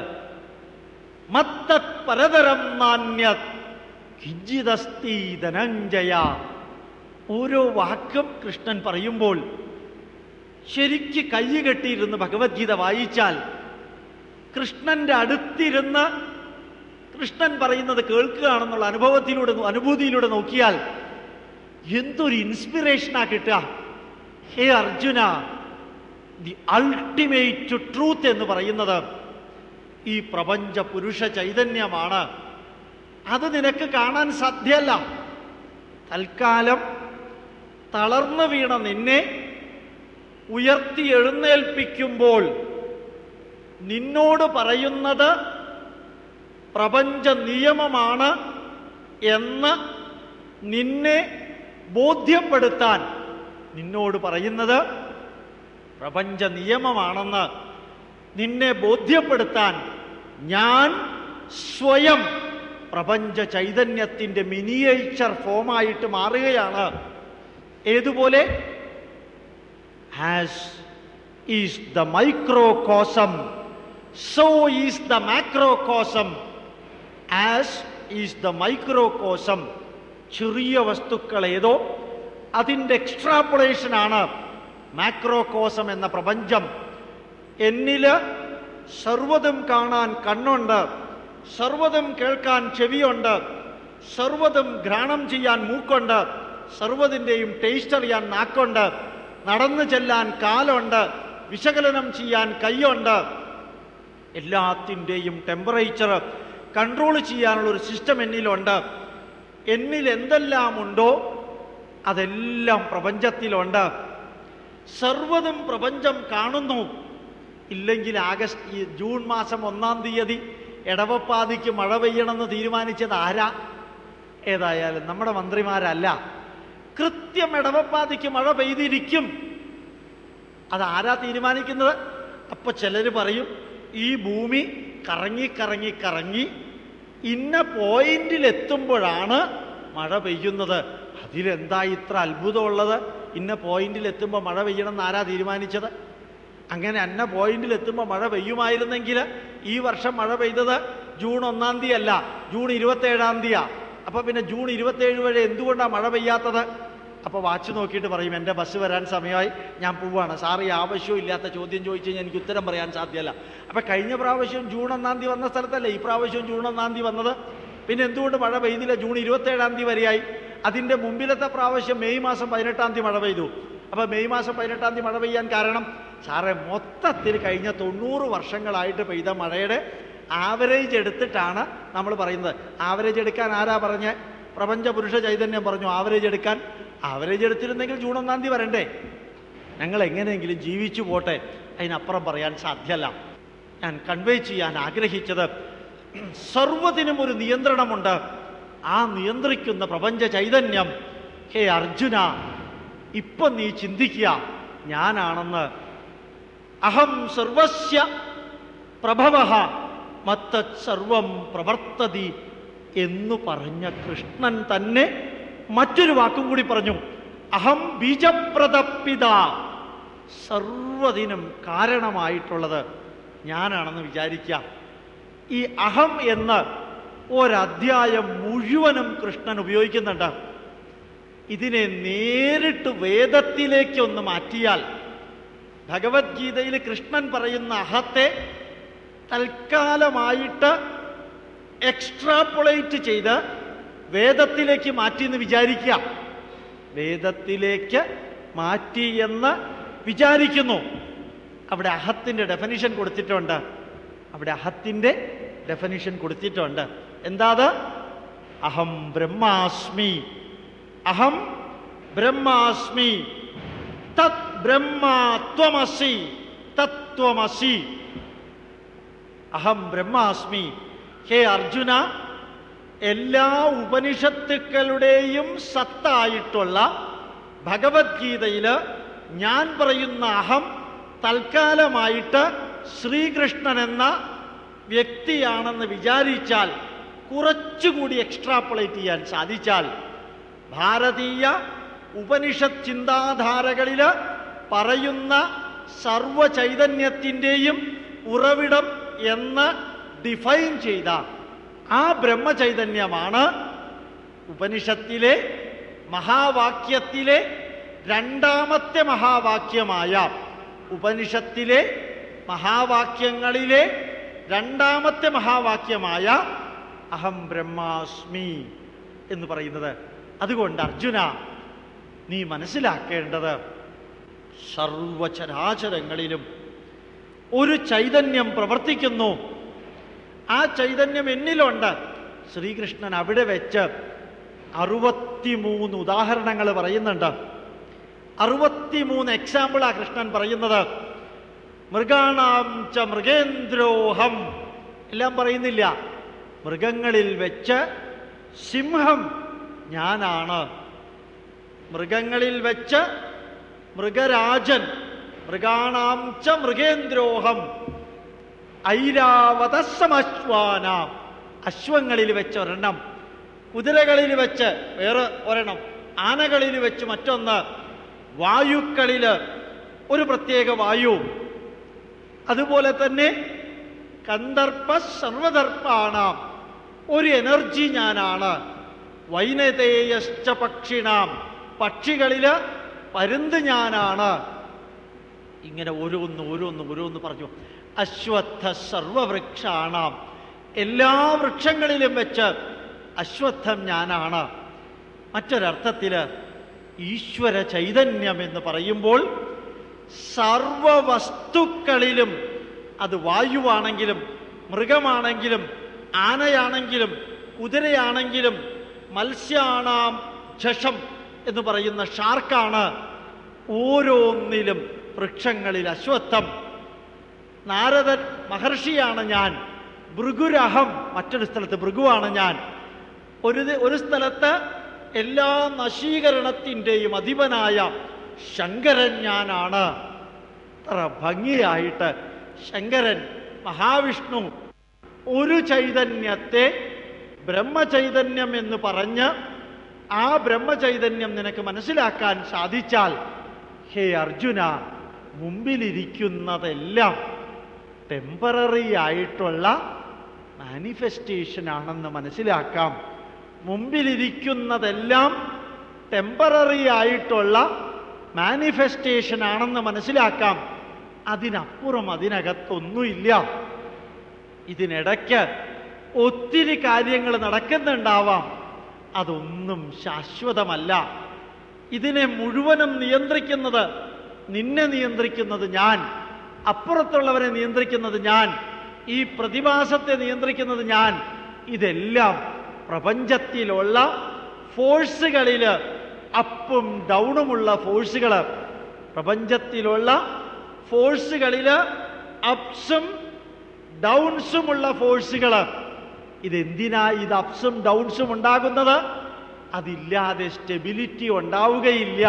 മത്തത് പരതരം നാണ്യത് കിഞ്ചിതസ്തി ധനഞ്ജയ ഓരോ വാക്കും കൃഷ്ണൻ പറയുമ്പോൾ ശരിക്ക് കൈ കെട്ടിയിരുന്ന് ഭഗവത്ഗീത വായിച്ചാൽ കൃഷ്ണന്റെ അടുത്തിരുന്ന് കൃഷ്ണൻ പറയുന്നത് കേൾക്കുകയാണെന്നുള്ള അനുഭവത്തിലൂടെ അനുഭൂതിയിലൂടെ നോക്കിയാൽ എന്തൊരു ഇൻസ്പിറേഷനാ കിട്ടുക ഹേ അർജുന ദി അൾട്ടിമേറ്റ് ട്രൂത്ത് എന്ന് പറയുന്നത് ഈ പ്രപഞ്ച പുരുഷ ചൈതന്യമാണ് അത് നിനക്ക് കാണാൻ സാധ്യമല്ല തൽക്കാലം തളർന്നു വീണ നിന്നെ ഉയർത്തി എഴുന്നേൽപ്പിക്കുമ്പോൾ നിന്നോട് പറയുന്നത് പ്രപഞ്ച നിയമമാണ് എന്ന് നിന്നെ ബോധ്യപ്പെടുത്താൻ നിന്നോട് പറയുന്നത് പ്രപഞ്ച നിയമമാണെന്ന് നിന്നെ ബോധ്യപ്പെടുത്താൻ ഞാൻ സ്വയം പ്രപഞ്ച ചൈതന്യത്തിൻ്റെ മിനിയേച്ചർ ഫോമായിട്ട് മാറുകയാണ് ഏതുപോലെ as is the microcosm so is the macrocosm as is the microcosm ചെറിയ വസ്തുക്കൾ ഏതോ അതിൻ്റെ എക്സ്ട്രാപ്പുളേഷനാണ് മാക്രോകോസം എന്ന പ്രപഞ്ചം എന്നില് സർവതും കാണാൻ കണ്ണുണ്ട് സർവതും കേൾക്കാൻ ചെവിയുണ്ട് സർവതും ഘ്രാണം ചെയ്യാൻ മൂക്കുണ്ട് സർവതിൻ്റെയും ടേസ്റ്റ് അറിയാൻ നാക്കുണ്ട് നടന്നു ചെല്ലാൻ കാലുണ്ട് വിശകലനം ചെയ്യാൻ കൈയുണ്ട് എല്ലാത്തിൻ്റെയും ടെമ്പറേച്ചർ കൺട്രോൾ ചെയ്യാനുള്ള ഒരു സിസ്റ്റം എന്നിലുണ്ട് എന്നിൽ എന്തെല്ലാം ഉണ്ടോ അതെല്ലാം പ്രപഞ്ചത്തിലുണ്ട് സർവതും പ്രപഞ്ചം കാണുന്നു ഇല്ലെങ്കിൽ ആഗസ്റ്റ് ഈ ജൂൺ മാസം ഒന്നാം തീയതി എടവപ്പാതിക്ക് മഴ പെയ്യണമെന്ന് തീരുമാനിച്ചത് ആരാ ഏതായാലും നമ്മുടെ മന്ത്രിമാരല്ല കൃത്യം എടവപ്പാതിക്ക് മഴ പെയ്തിരിക്കും അതാരാ തീരുമാനിക്കുന്നത് അപ്പൊ ചിലർ പറയും ഈ ഭൂമി കറങ്ങി കറങ്ങി കറങ്ങി ഇന്ന പോയിന്റിൽ എത്തുമ്പോഴാണ് മഴ പെയ്യുന്നത് അതിലെന്താ ഇത്ര അത്ഭുതമുള്ളത് ഇന്ന പോയിന്റിൽ എത്തുമ്പോൾ മഴ പെയ്യണമെന്ന് ആരാ തീരുമാനിച്ചത് അങ്ങനെ അന്ന പോയിന്റിൽ എത്തുമ്പോൾ മഴ പെയ്യുമായിരുന്നെങ്കിൽ ഈ വർഷം മഴ പെയ്തത് ജൂൺ ഒന്നാം തീയതി അല്ല ജൂൺ ഇരുപത്തേഴാം തീയതിയാ അപ്പൊ പിന്നെ ജൂൺ ഇരുപത്തേഴ് വരെ എന്തുകൊണ്ടാണ് മഴ പെയ്യാത്തത് അപ്പൊ വാച്ച് നോക്കിയിട്ട് പറയും എൻ്റെ ബസ് വരാൻ സമയമായി ഞാൻ പോവാണ് സാറ് ഈ ആവശ്യവും ഇല്ലാത്ത ചോദ്യം ചോദിച്ചു കഴിഞ്ഞാൽ എനിക്ക് ഉത്തരം പറയാൻ സാധ്യമല്ല അപ്പൊ കഴിഞ്ഞ പ്രാവശ്യം ജൂൺ ഒന്നാം തീയതി വന്ന സ്ഥലത്തല്ലേ ഈ പ്രാവശ്യം ജൂൺ ഒന്നാം തീയതി വന്നത് പിന്നെ എന്തുകൊണ്ട് മഴ പെയ്തില്ല ജൂൺ ഇരുപത്തേഴാം തീയതി വരെയായി അതിന്റെ മുമ്പിലത്തെ പ്രാവശ്യം മെയ് മാസം പതിനെട്ടാം തീയതി മഴ പെയ്തു അപ്പൊ മെയ് മാസം പതിനെട്ടാം തീയതി മഴ പെയ്യാൻ കാരണം സാറേ മൊത്തത്തിൽ കഴിഞ്ഞ തൊണ്ണൂറ് വർഷങ്ങളായിട്ട് പെയ്ത മഴയുടെ ആവറേജ് എടുത്തിട്ടാണ് നമ്മൾ പറയുന്നത് ആവറേജ് എടുക്കാൻ ആരാ പറഞ്ഞ പ്രപഞ്ച പുരുഷ ചൈതന്യം പറഞ്ഞു ആവറേജ് എടുക്കാൻ ആവറേജ് എടുത്തിരുന്നെങ്കിൽ ജൂൺ ഒന്നാം തീയതി വരണ്ടേ ഞങ്ങൾ എങ്ങനെയെങ്കിലും ജീവിച്ചു പോട്ടെ അതിനപ്പുറം പറയാൻ സാധ്യമല്ല ഞാൻ കൺവേ ചെയ്യാൻ ആഗ്രഹിച്ചത് സർവത്തിനും ഒരു നിയന്ത്രണമുണ്ട് ആ നിയന്ത്രിക്കുന്ന പ്രപഞ്ച ചൈതന്യം ഹേ അർജുന ഇപ്പൊ നീ ചിന്തിക്കുക ഞാനാണെന്ന് അഹം സർവസ്യ പ്രഭവ മത്തത് സർവം പ്രവർത്തതി എന്നു പറഞ്ഞ കൃഷ്ണൻ തന്നെ മറ്റൊരു വാക്കും കൂടി പറഞ്ഞു അഹം ബീജപ്രദപ്പിത സർവതിനും കാരണമായിട്ടുള്ളത് ഞാനാണെന്ന് വിചാരിക്കുക ഈ അഹം എന്ന് ഒരധ്യായം മുഴുവനും കൃഷ്ണൻ ഉപയോഗിക്കുന്നുണ്ട് ഇതിനെ നേരിട്ട് വേദത്തിലേക്ക് ഒന്ന് മാറ്റിയാൽ ഭഗവത്ഗീതയിൽ കൃഷ്ണൻ പറയുന്ന അഹത്തെ തൽക്കാലമായിട്ട് എക്സ്ട്രാപ്പൊളേറ്റ് ചെയ്ത് വേദത്തിലേക്ക് മാറ്റി എന്ന് വിചാരിക്കുക വേദത്തിലേക്ക് മാറ്റി എന്ന് വിചാരിക്കുന്നു അവിടെ അഹത്തിൻ്റെ ഡെഫനിഷൻ കൊടുത്തിട്ടുണ്ട് അവിടെ അഹത്തിൻ്റെ ഡെഫനിഷൻ കൊടുത്തിട്ടുണ്ട് എന്താ അത് അഹം ബ്രഹ്മാസ്മി അഹം ബ്രഹ്മാസ്മി തത് ബ്രഹ്മാത്വമസി തത്വമസി അഹം ബ്രഹ്മാസ്മി ഹേ അർജുന എല്ലാ ഉപനിഷത്തുക്കളുടെയും സത്തായിട്ടുള്ള ഭഗവത്ഗീതയിൽ ഞാൻ പറയുന്ന അഹം തൽക്കാലമായിട്ട് ശ്രീകൃഷ്ണൻ എന്ന വ്യക്തിയാണെന്ന് വിചാരിച്ചാൽ കുറച്ചുകൂടി എക്സ്ട്രാപ്പുളേറ്റ് ചെയ്യാൻ സാധിച്ചാൽ ഭാരതീയ ഉപനിഷത്ത് ചിന്താധാരകളിൽ പറയുന്ന സർവചൈതന്യത്തിൻ്റെയും ഉറവിടം എന്ന് ഡിഫൈൻ ചെയ്ത ആ ബ്രഹ്മചൈതന്യമാണ് ഉപനിഷത്തിലെ മഹാവാക്യത്തിലെ രണ്ടാമത്തെ മഹാവാക്യമായ ഉപനിഷത്തിലെ മഹാവാക്യങ്ങളിലെ രണ്ടാമത്തെ മഹാവാക്യമായ അഹം ബ്രഹ്മാസ്മി എന്ന് പറയുന്നത് അതുകൊണ്ട് അർജുന നീ മനസ്സിലാക്കേണ്ടത് സർവചരാചരങ്ങളിലും ഒരു ചൈതന്യം പ്രവർത്തിക്കുന്നു ആ ചൈതന്യം എന്നിലുണ്ട് ശ്രീകൃഷ്ണൻ അവിടെ വെച്ച് അറുപത്തിമൂന്ന് ഉദാഹരണങ്ങൾ പറയുന്നുണ്ട് അറുപത്തിമൂന്ന് എക്സാമ്പിളാ കൃഷ്ണൻ പറയുന്നത് മൃഗാണാം ച മൃഗേന്ദ്രോഹം എല്ലാം പറയുന്നില്ല മൃഗങ്ങളിൽ വെച്ച് സിംഹം ഞാനാണ് മൃഗങ്ങളിൽ വെച്ച് മൃഗരാജൻ മൃഗാണാം ച മൃഗേന്ദ്രോഹം ഐരാവതസമശ്വാന അശ്വങ്ങളിൽ വെച്ച് ഒരെണ്ണം കുതിരകളിൽ വെച്ച് വേറെ ഒരെണ്ണം ആനകളിൽ വെച്ച് മറ്റൊന്ന് വായുക്കളിൽ ഒരു പ്രത്യേക വായു അതുപോലെ തന്നെ കന്ദർപ്പ സർവദർപ്പാണാം ഒരു എനർജി ഞാനാണ് വൈനതേയശ്ച പക്ഷിണാം പക്ഷികളില് പരുന്ത് ഞാനാണ് ഇങ്ങനെ ഓരോന്ന് ഓരോന്ന് ഓരോന്ന് പറഞ്ഞു അശ്വത്ഥ സർവവൃക്ഷാണാം എല്ലാ വൃക്ഷങ്ങളിലും വെച്ച് അശ്വത്ഥം ഞാനാണ് മറ്റൊരർത്ഥത്തിൽ ഈശ്വര ചൈതന്യം എന്ന് പറയുമ്പോൾ സർവവസ്തുക്കളിലും അത് വായുവാണെങ്കിലും മൃഗമാണെങ്കിലും ആനയാണെങ്കിലും കുതിരയാണെങ്കിലും മത്സ്യാണാം ഝഷം എന്ന് പറയുന്ന ഷാർക്കാണ് ഓരോന്നിലും വൃക്ഷങ്ങളിൽ അശ്വത്ഥം നാരദൻ മഹർഷിയാണ് ഞാൻ ഭൃഗുരഹം മറ്റൊരു സ്ഥലത്ത് ഭൃഗുവാണ് ഞാൻ ഒരു ദി- ഒരു സ്ഥലത്ത് എല്ലാ നശീകരണത്തിൻ്റെയും അധിപനായ ശങ്കരൻ ഞാനാണ് അത്ര ഭംഗിയായിട്ട് ശങ്കരൻ മഹാവിഷ്ണു ഒരു ചൈതന്യത്തെ ബ്രഹ്മചൈതന്യം എന്ന് പറഞ്ഞ് ആ ബ്രഹ്മചൈതന്യം നിനക്ക് മനസ്സിലാക്കാൻ സാധിച്ചാൽ ഹേ അർജുന മുമ്പിലിരിക്കുന്നതെല്ലാം ടെമ്പററി ആയിട്ടുള്ള മാനിഫെസ്റ്റേഷൻ ആണെന്ന് മനസ്സിലാക്കാം മുമ്പിലിരിക്കുന്നതെല്ലാം ടെമ്പററി ആയിട്ടുള്ള മാനിഫെസ്റ്റേഷൻ ആണെന്ന് മനസ്സിലാക്കാം അതിനപ്പുറം അതിനകത്തൊന്നുമില്ല ഇതിനിടയ്ക്ക് ഒത്തിരി കാര്യങ്ങൾ നടക്കുന്നുണ്ടാവാം അതൊന്നും ശാശ്വതമല്ല ഇതിനെ മുഴുവനും നിയന്ത്രിക്കുന്നത് നിന്നെ നിയന്ത്രിക്കുന്നത് ഞാൻ അപ്പുറത്തുള്ളവരെ നിയന്ത്രിക്കുന്നത് ഞാൻ ഈ പ്രതിഭാസത്തെ നിയന്ത്രിക്കുന്നത് ഞാൻ ഇതെല്ലാം പ്രപഞ്ചത്തിലുള്ള ഫോഴ്സുകളിൽ അപ്പും ഡൗണുമുള്ള ഫോഴ്സുകൾ പ്രപഞ്ചത്തിലുള്ള ഫോഴ്സുകളിൽ അപ്സും ഡൗൺസുമുള്ള ഫോഴ്സുകൾ ഇതെന്തിനാ ഇത് അപ്സും ഡൗൺസും ഉണ്ടാകുന്നത് അതില്ലാതെ സ്റ്റെബിലിറ്റി ഉണ്ടാവുകയില്ല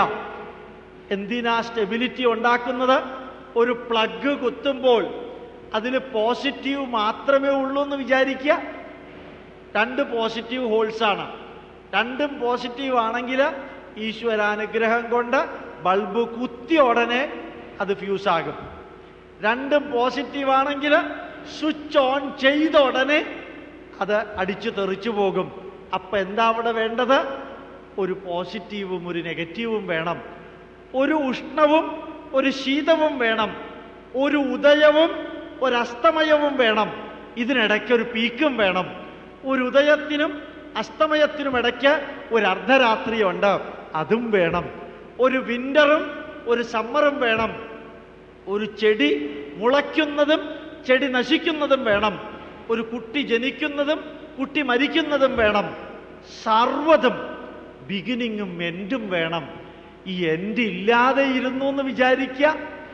എന്തിനാ സ്റ്റെബിലിറ്റി ഉണ്ടാക്കുന്നത് ഒരു പ്ലഗ് കുത്തുമ്പോൾ അതിൽ പോസിറ്റീവ് മാത്രമേ ഉള്ളൂ എന്ന് വിചാരിക്കുക രണ്ട് പോസിറ്റീവ് ഹോൾസ് ആണ് രണ്ടും പോസിറ്റീവ് ആണെങ്കിൽ ഈശ്വരാനുഗ്രഹം കൊണ്ട് ബൾബ് കുത്തിയ ഉടനെ അത് ഫ്യൂസ് ആകും രണ്ടും പോസിറ്റീവ് ആണെങ്കിൽ സ്വിച്ച് ഓൺ ചെയ്ത ഉടനെ അത് അടിച്ചു തെറിച്ചു പോകും അപ്പൊ എന്താ അവിടെ വേണ്ടത് ഒരു പോസിറ്റീവും ഒരു നെഗറ്റീവും വേണം ഒരു ഉഷ്ണവും ഒരു ശീതവും വേണം ഒരു ഉദയവും ഒരു അസ്തമയവും വേണം ഇതിനിടയ്ക്ക് ഒരു പീക്കും വേണം ഒരു ഉദയത്തിനും അസ്തമയത്തിനും ഇടയ്ക്ക് ഒരു അർദ്ധരാത്രിയുണ്ട് അതും വേണം ഒരു വിന്ററും ഒരു സമ്മറും വേണം ഒരു ചെടി മുളയ്ക്കുന്നതും ചെടി നശിക്കുന്നതും വേണം ഒരു കുട്ടി ജനിക്കുന്നതും കുട്ടി മരിക്കുന്നതും വേണം സർവതും ബിഗിനിങ്ങും എൻഡും വേണം ഈ എൻഡ് ഇല്ലാതെ ഇരുന്നു എന്ന് വിചാരിക്കുക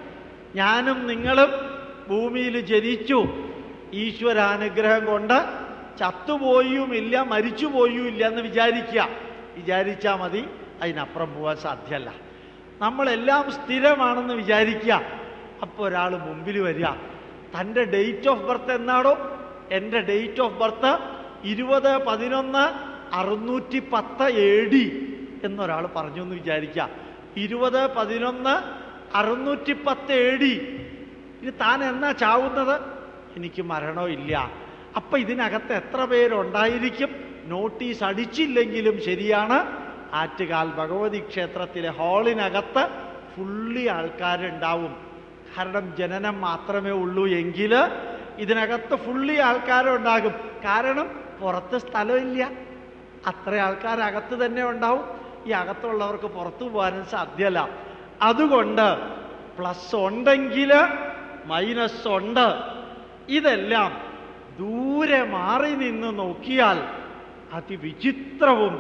ഞാനും നിങ്ങളും ഭൂമിയിൽ ജനിച്ചു ഈശ്വരാനുഗ്രഹം കൊണ്ട് ചത്തുപോയുമില്ല മരിച്ചുപോയുമില്ല എന്ന് വിചാരിക്കുക വിചാരിച്ചാൽ മതി അതിനപ്പുറം പോകാൻ സാധ്യമല്ല നമ്മളെല്ലാം സ്ഥിരമാണെന്ന് വിചാരിക്കുക അപ്പോൾ ഒരാൾ മുമ്പിൽ വരിക തൻ്റെ ഡേറ്റ് ഓഫ് ബർത്ത് എന്നാടോ എൻ്റെ ഡേറ്റ് ഓഫ് ബർത്ത് ഇരുപത് പതിനൊന്ന് അറുന്നൂറ്റി പത്ത് എ ഡി എന്നൊരാൾ പറഞ്ഞു എന്ന് വിചാരിക്കുക ഇരുപത് പതിനൊന്ന് അറുന്നൂറ്റി പത്ത് എ ഡി ഇത് താൻ എന്നാ ചാവുന്നത് എനിക്ക് മരണമില്ല അപ്പൊ ഇതിനകത്ത് എത്ര പേരുണ്ടായിരിക്കും നോട്ടീസ് അടിച്ചില്ലെങ്കിലും ശരിയാണ് ആറ്റുകാൽ ഭഗവതി ക്ഷേത്രത്തിലെ ഹാളിനകത്ത് ഫുള്ളി ആൾക്കാരുണ്ടാവും കാരണം ജനനം മാത്രമേ ഉള്ളൂ എങ്കിൽ ഇതിനകത്ത് ഫുള്ളി ആൾക്കാരുണ്ടാകും കാരണം പുറത്ത് സ്ഥലമില്ല അത്ര ആൾക്കാരകത്ത് തന്നെ ഉണ്ടാവും ഈ അകത്തുള്ളവർക്ക് പുറത്തു പോകാനും സാധ്യമല്ല അതുകൊണ്ട് പ്ലസ് ഉണ്ടെങ്കിൽ മൈനസ് ഉണ്ട് ഇതെല്ലാം ദൂരെ മാറി നിന്ന് നോക്കിയാൽ അതിവിചിത്രവും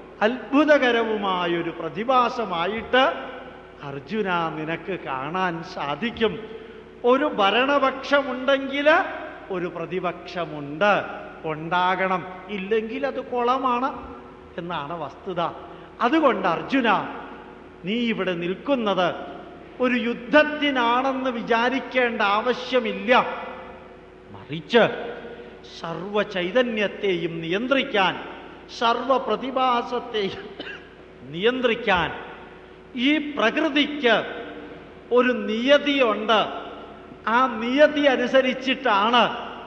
അത്ഭുതകരവുമായൊരു പ്രതിഭാസമായിട്ട് അർജുന നിനക്ക് കാണാൻ സാധിക്കും ഒരു ഭരണപക്ഷമുണ്ടെങ്കിൽ ഒരു പ്രതിപക്ഷമുണ്ട് ഉണ്ടാകണം ഇല്ലെങ്കിൽ അത് കുളമാണ് എന്നാണ് വസ്തുത അതുകൊണ്ട് അർജുന നീ ഇവിടെ നിൽക്കുന്നത് ഒരു യുദ്ധത്തിനാണെന്ന് വിചാരിക്കേണ്ട ആവശ്യമില്ല മറിച്ച് സർവ ചൈതന്യത്തെയും നിയന്ത്രിക്കാൻ സർവ പ്രതിഭാസത്തെയും നിയന്ത്രിക്കാൻ ഈ പ്രകൃതിക്ക് ഒരു നിയതിയുണ്ട് ആ നിയതി അനുസരിച്ചിട്ടാണ്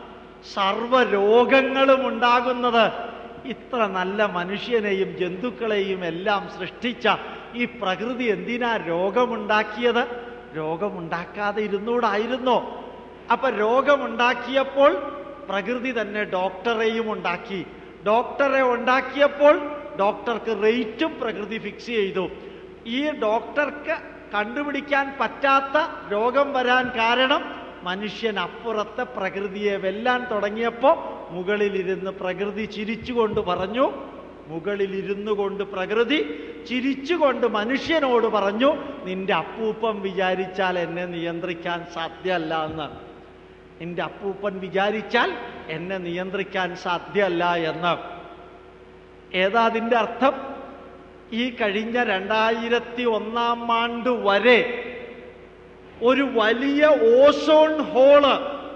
സർവ രോഗങ്ങളും ഉണ്ടാകുന്നത് ഇത്ര നല്ല മനുഷ്യനെയും ജന്തുക്കളെയും എല്ലാം സൃഷ്ടിച്ച ഈ പ്രകൃതി എന്തിനാ രോഗമുണ്ടാക്കിയത് രോഗമുണ്ടാക്കാതെ ഇരുന്നൂടായിരുന്നോ അപ്പൊ രോഗമുണ്ടാക്കിയപ്പോൾ പ്രകൃതി തന്നെ ഡോക്ടറെയും ഉണ്ടാക്കി ഡോക്ടറെ ഉണ്ടാക്കിയപ്പോൾ ഡോക്ടർക്ക് റേറ്റും പ്രകൃതി ഫിക്സ് ചെയ്തു ഈ ഡോക്ടർക്ക് കണ്ടുപിടിക്കാൻ പറ്റാത്ത രോഗം വരാൻ കാരണം മനുഷ്യൻ അപ്പുറത്തെ പ്രകൃതിയെ വെല്ലാൻ തുടങ്ങിയപ്പോൾ മുകളിലിരുന്ന് പ്രകൃതി ചിരിച്ചുകൊണ്ട് പറഞ്ഞു മുകളിലിരുന്നു കൊണ്ട് പ്രകൃതി ചിരിച്ചുകൊണ്ട് മനുഷ്യനോട് പറഞ്ഞു നിന്റെ അപ്പൂപ്പൻ വിചാരിച്ചാൽ എന്നെ നിയന്ത്രിക്കാൻ സാധ്യമല്ല എന്ന് നിന്റെ അപ്പൂപ്പൻ വിചാരിച്ചാൽ എന്നെ നിയന്ത്രിക്കാൻ സാധ്യമല്ല എന്ന് ഏതാ അതിൻ്റെ അർത്ഥം ഈ കഴിഞ്ഞ രണ്ടായിരത്തി ഒന്നാം ആണ്ട് വരെ ഒരു വലിയ ഓസോൺ ഹോള്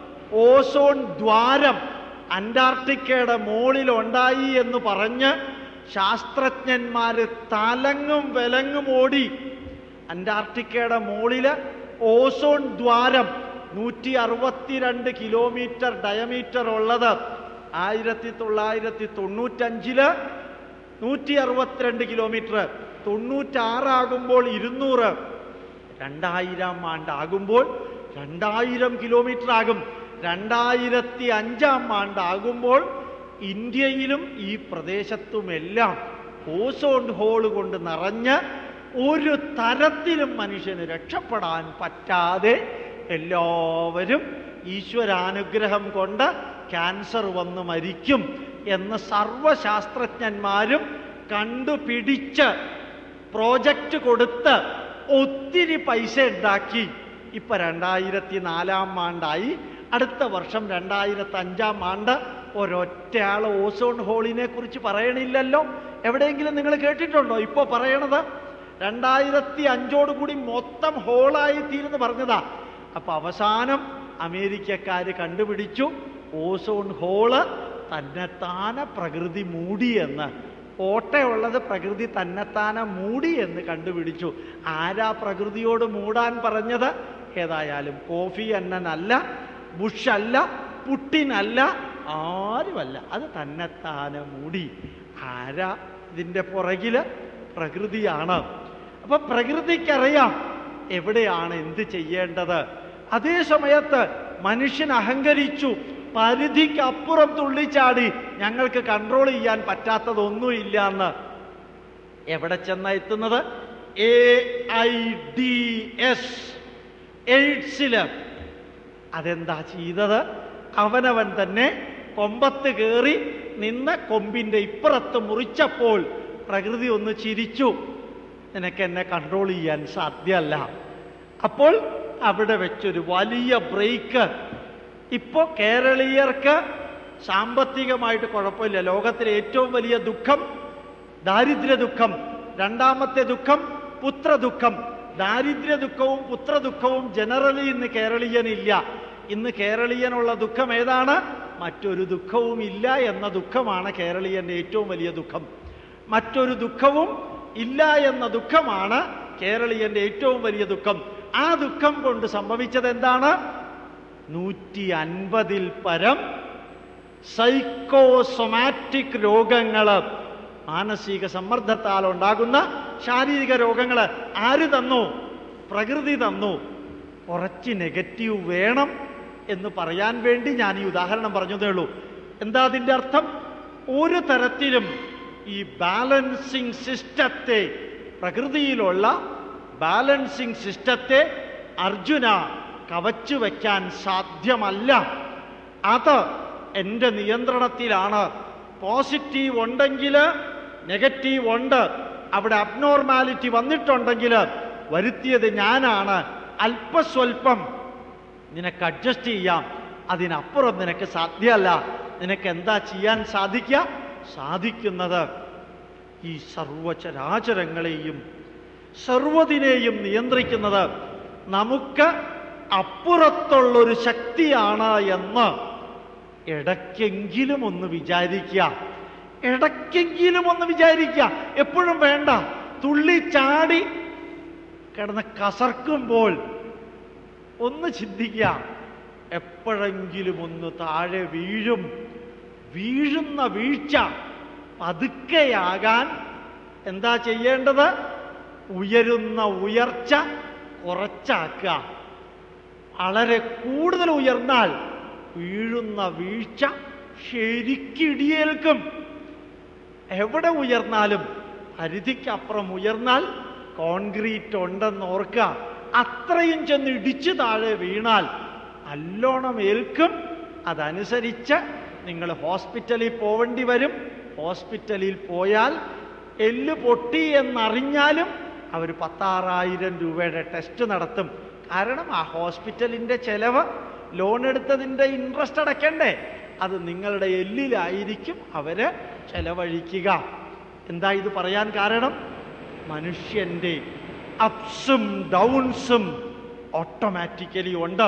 ഓസോൺ ദ്വാരം അന്റാർട്ടിക്കയുടെ മുകളിൽ ഉണ്ടായി എന്ന് പറഞ്ഞ് ശാസ്ത്രജ്ഞന്മാര് തലങ്ങും വിലങ്ങും ഓടി അന്റാർട്ടിക്കയുടെ മുകളില് ഓസോൺ ദ്വാരം നൂറ്റി അറുപത്തിരണ്ട് കിലോമീറ്റർ ഡയമീറ്റർ ഉള്ളത് ആയിരത്തി തൊള്ളായിരത്തി തൊണ്ണൂറ്റഞ്ചില് നൂറ്റി അറുപത്തിരണ്ട് കിലോമീറ്റർ തൊണ്ണൂറ്റാറാകുമ്പോൾ ഇരുന്നൂറ് രണ്ടായിരം ആണ്ടാകുമ്പോൾ രണ്ടായിരം കിലോമീറ്റർ ആകും രണ്ടായിരത്തി അഞ്ചാം ആണ്ടാകുമ്പോൾ ഇന്ത്യയിലും ഈ പ്രദേശത്തുമെല്ലാം ഓസോൺ ഹോൾ കൊണ്ട് നിറഞ്ഞ് ഒരു തരത്തിലും മനുഷ്യന് രക്ഷപ്പെടാൻ പറ്റാതെ എല്ലാവരും ഈശ്വരാനുഗ്രഹം കൊണ്ട് ക്യാൻസർ വന്ന് മരിക്കും എന്ന് സർവശാസ്ത്രജ്ഞന്മാരും കണ്ടുപിടിച്ച് പ്രോജക്റ്റ് കൊടുത്ത് ഒത്തിരി പൈസ ഉണ്ടാക്കി ഇപ്പൊ രണ്ടായിരത്തി നാലാം ആണ്ടായി അടുത്ത വർഷം രണ്ടായിരത്തി അഞ്ചാം ആണ്ട് ഒരൊറ്റയാൾ ഓസോൺ ഹോളിനെ കുറിച്ച് പറയണില്ലല്ലോ എവിടെയെങ്കിലും നിങ്ങൾ കേട്ടിട്ടുണ്ടോ ഇപ്പൊ പറയണത് രണ്ടായിരത്തി അഞ്ചോട് കൂടി മൊത്തം ഹോളായി തീരുന്ന് പറഞ്ഞതാ അപ്പൊ അവസാനം അമേരിക്കക്കാര് കണ്ടുപിടിച്ചു ഓസോൺ ഹോള് തന്നെത്താനെ പ്രകൃതി മൂടിയെന്ന് ഓട്ടയുള്ളത് പ്രകൃതി തന്നെത്താനെ മൂടി എന്ന് കണ്ടുപിടിച്ചു ആരാ പ്രകൃതിയോട് മൂടാൻ പറഞ്ഞത് ഏതായാലും കോഫി അന്നനല്ല ബുഷല്ല പുട്ടിനല്ല ആരുമല്ല അത് തന്നെത്താനെ മൂടി ആരാ ഇതിൻ്റെ പുറകില് പ്രകൃതിയാണ് അപ്പൊ പ്രകൃതിക്കറിയാം എവിടെയാണ് എന്ത് ചെയ്യേണ്ടത് അതേ സമയത്ത് മനുഷ്യൻ അഹങ്കരിച്ചു പരിധിക്കപ്പുറം തുള്ളിച്ചാടി ഞങ്ങൾക്ക് കൺട്രോൾ ചെയ്യാൻ പറ്റാത്തതൊന്നുമില്ല എന്ന് എവിടെ ചെന്ന എത്തുന്നത് എ ഐ ഡി എസ് എയ്ഡ്സില് അതെന്താ ചെയ്തത് അവനവൻ തന്നെ കൊമ്പത്ത് കയറി നിന്ന് കൊമ്പിന്റെ ഇപ്പുറത്ത് മുറിച്ചപ്പോൾ പ്രകൃതി ഒന്ന് ചിരിച്ചു നിനക്ക് എന്നെ കൺട്രോൾ ചെയ്യാൻ സാധ്യമല്ല അപ്പോൾ അവിടെ വെച്ചൊരു വലിയ ബ്രേക്ക് ഇപ്പോൾ കേരളീയർക്ക് സാമ്പത്തികമായിട്ട് കുഴപ്പമില്ല ലോകത്തിലെ ഏറ്റവും വലിയ ദുഃഖം ദാരിദ്ര്യ ദുഃഖം രണ്ടാമത്തെ ദുഃഖം പുത്രദുഃഖം ദാരിദ്ര്യ ദുഃഖവും പുത്രദുഃഖവും ജനറലി ഇന്ന് കേരളീയനില്ല ഇന്ന് കേരളീയനുള്ള ദുഃഖം ഏതാണ് മറ്റൊരു ദുഃഖവും ഇല്ല എന്ന ദുഃഖമാണ് കേരളീയന്റെ ഏറ്റവും വലിയ ദുഃഖം മറ്റൊരു ദുഃഖവും ഇല്ല എന്ന ദുഃഖമാണ് കേരളീയന്റെ ഏറ്റവും വലിയ ദുഃഖം ആ ദുഃഖം കൊണ്ട് സംഭവിച്ചത് എന്താണ് നൂറ്റി അൻപതിൽ പരം സൈക്കോസൊമാറ്റിക് രോഗങ്ങൾ മാനസിക സമ്മർദ്ദത്താൽ ഉണ്ടാകുന്ന ശാരീരിക രോഗങ്ങൾ ആര് തന്നു പ്രകൃതി തന്നു കുറച്ച് നെഗറ്റീവ് വേണം എന്ന് പറയാൻ വേണ്ടി ഞാൻ ഈ ഉദാഹരണം പറഞ്ഞതേ ഉള്ളൂ എന്താ അതിൻ്റെ അർത്ഥം ഒരു തരത്തിലും ഈ ബാലൻസിങ് സിസ്റ്റത്തെ പ്രകൃതിയിലുള്ള ബാലൻസിങ് സിസ്റ്റത്തെ അർജുന കവച്ചു വയ്ക്കാൻ സാധ്യമല്ല അത് എൻ്റെ നിയന്ത്രണത്തിലാണ് പോസിറ്റീവ് ഉണ്ടെങ്കിൽ നെഗറ്റീവ് ഉണ്ട് അവിടെ അബ്നോർമാലിറ്റി വന്നിട്ടുണ്ടെങ്കിൽ വരുത്തിയത് ഞാനാണ് അല്പസ്വല്പം നിനക്ക് അഡ്ജസ്റ്റ് ചെയ്യാം അതിനപ്പുറം നിനക്ക് സാധ്യമല്ല നിനക്ക് എന്താ ചെയ്യാൻ സാധിക്കുക സാധിക്കുന്നത് ഈ സർവചരാചരങ്ങളെയും സർവതിനെയും നിയന്ത്രിക്കുന്നത് നമുക്ക് അപ്പുറത്തുള്ളൊരു ശക്തിയാണ് എന്ന് ഇടയ്ക്കെങ്കിലും ഒന്ന് വിചാരിക്കുക ഇടയ്ക്കെങ്കിലും ഒന്ന് വിചാരിക്കുക എപ്പോഴും വേണ്ട തുള്ളി ചാടി കിടന്ന് കസർക്കുമ്പോൾ ഒന്ന് ചിന്തിക്കുക എപ്പോഴെങ്കിലും ഒന്ന് താഴെ വീഴും വീഴുന്ന വീഴ്ച പതുക്കെയാകാൻ എന്താ ചെയ്യേണ്ടത് ഉയരുന്ന ഉയർച്ച കുറച്ചാക്കുക വളരെ കൂടുതൽ ഉയർന്നാൽ വീഴുന്ന വീഴ്ച ശരിക്കിടിയേൽക്കും എവിടെ ഉയർന്നാലും പരിധിക്കപ്പുറം ഉയർന്നാൽ കോൺക്രീറ്റ് ഉണ്ടെന്ന് ഓർക്കുക അത്രയും ചെന്ന് ഇടിച്ചു താഴെ വീണാൽ നല്ലോണം ഏൽക്കും അതനുസരിച്ച് നിങ്ങൾ ഹോസ്പിറ്റലിൽ പോവേണ്ടി വരും ഹോസ്പിറ്റലിൽ പോയാൽ എല്ല് പൊട്ടി എന്നറിഞ്ഞാലും അവർ പത്താറായിരം രൂപയുടെ ടെസ്റ്റ് നടത്തും കാരണം ആ ഹോസ്പിറ്റലിൻ്റെ ചെലവ് ലോൺ എടുത്തതിൻ്റെ ഇൻട്രസ്റ്റ് അടയ്ക്കണ്ടേ അത് നിങ്ങളുടെ എല്ലിലായിരിക്കും അവര് ചെലവഴിക്കുക എന്താ ഇത് പറയാൻ കാരണം മനുഷ്യൻ്റെ അപ്സും ഡൗൺസും ഓട്ടോമാറ്റിക്കലി ഉണ്ട്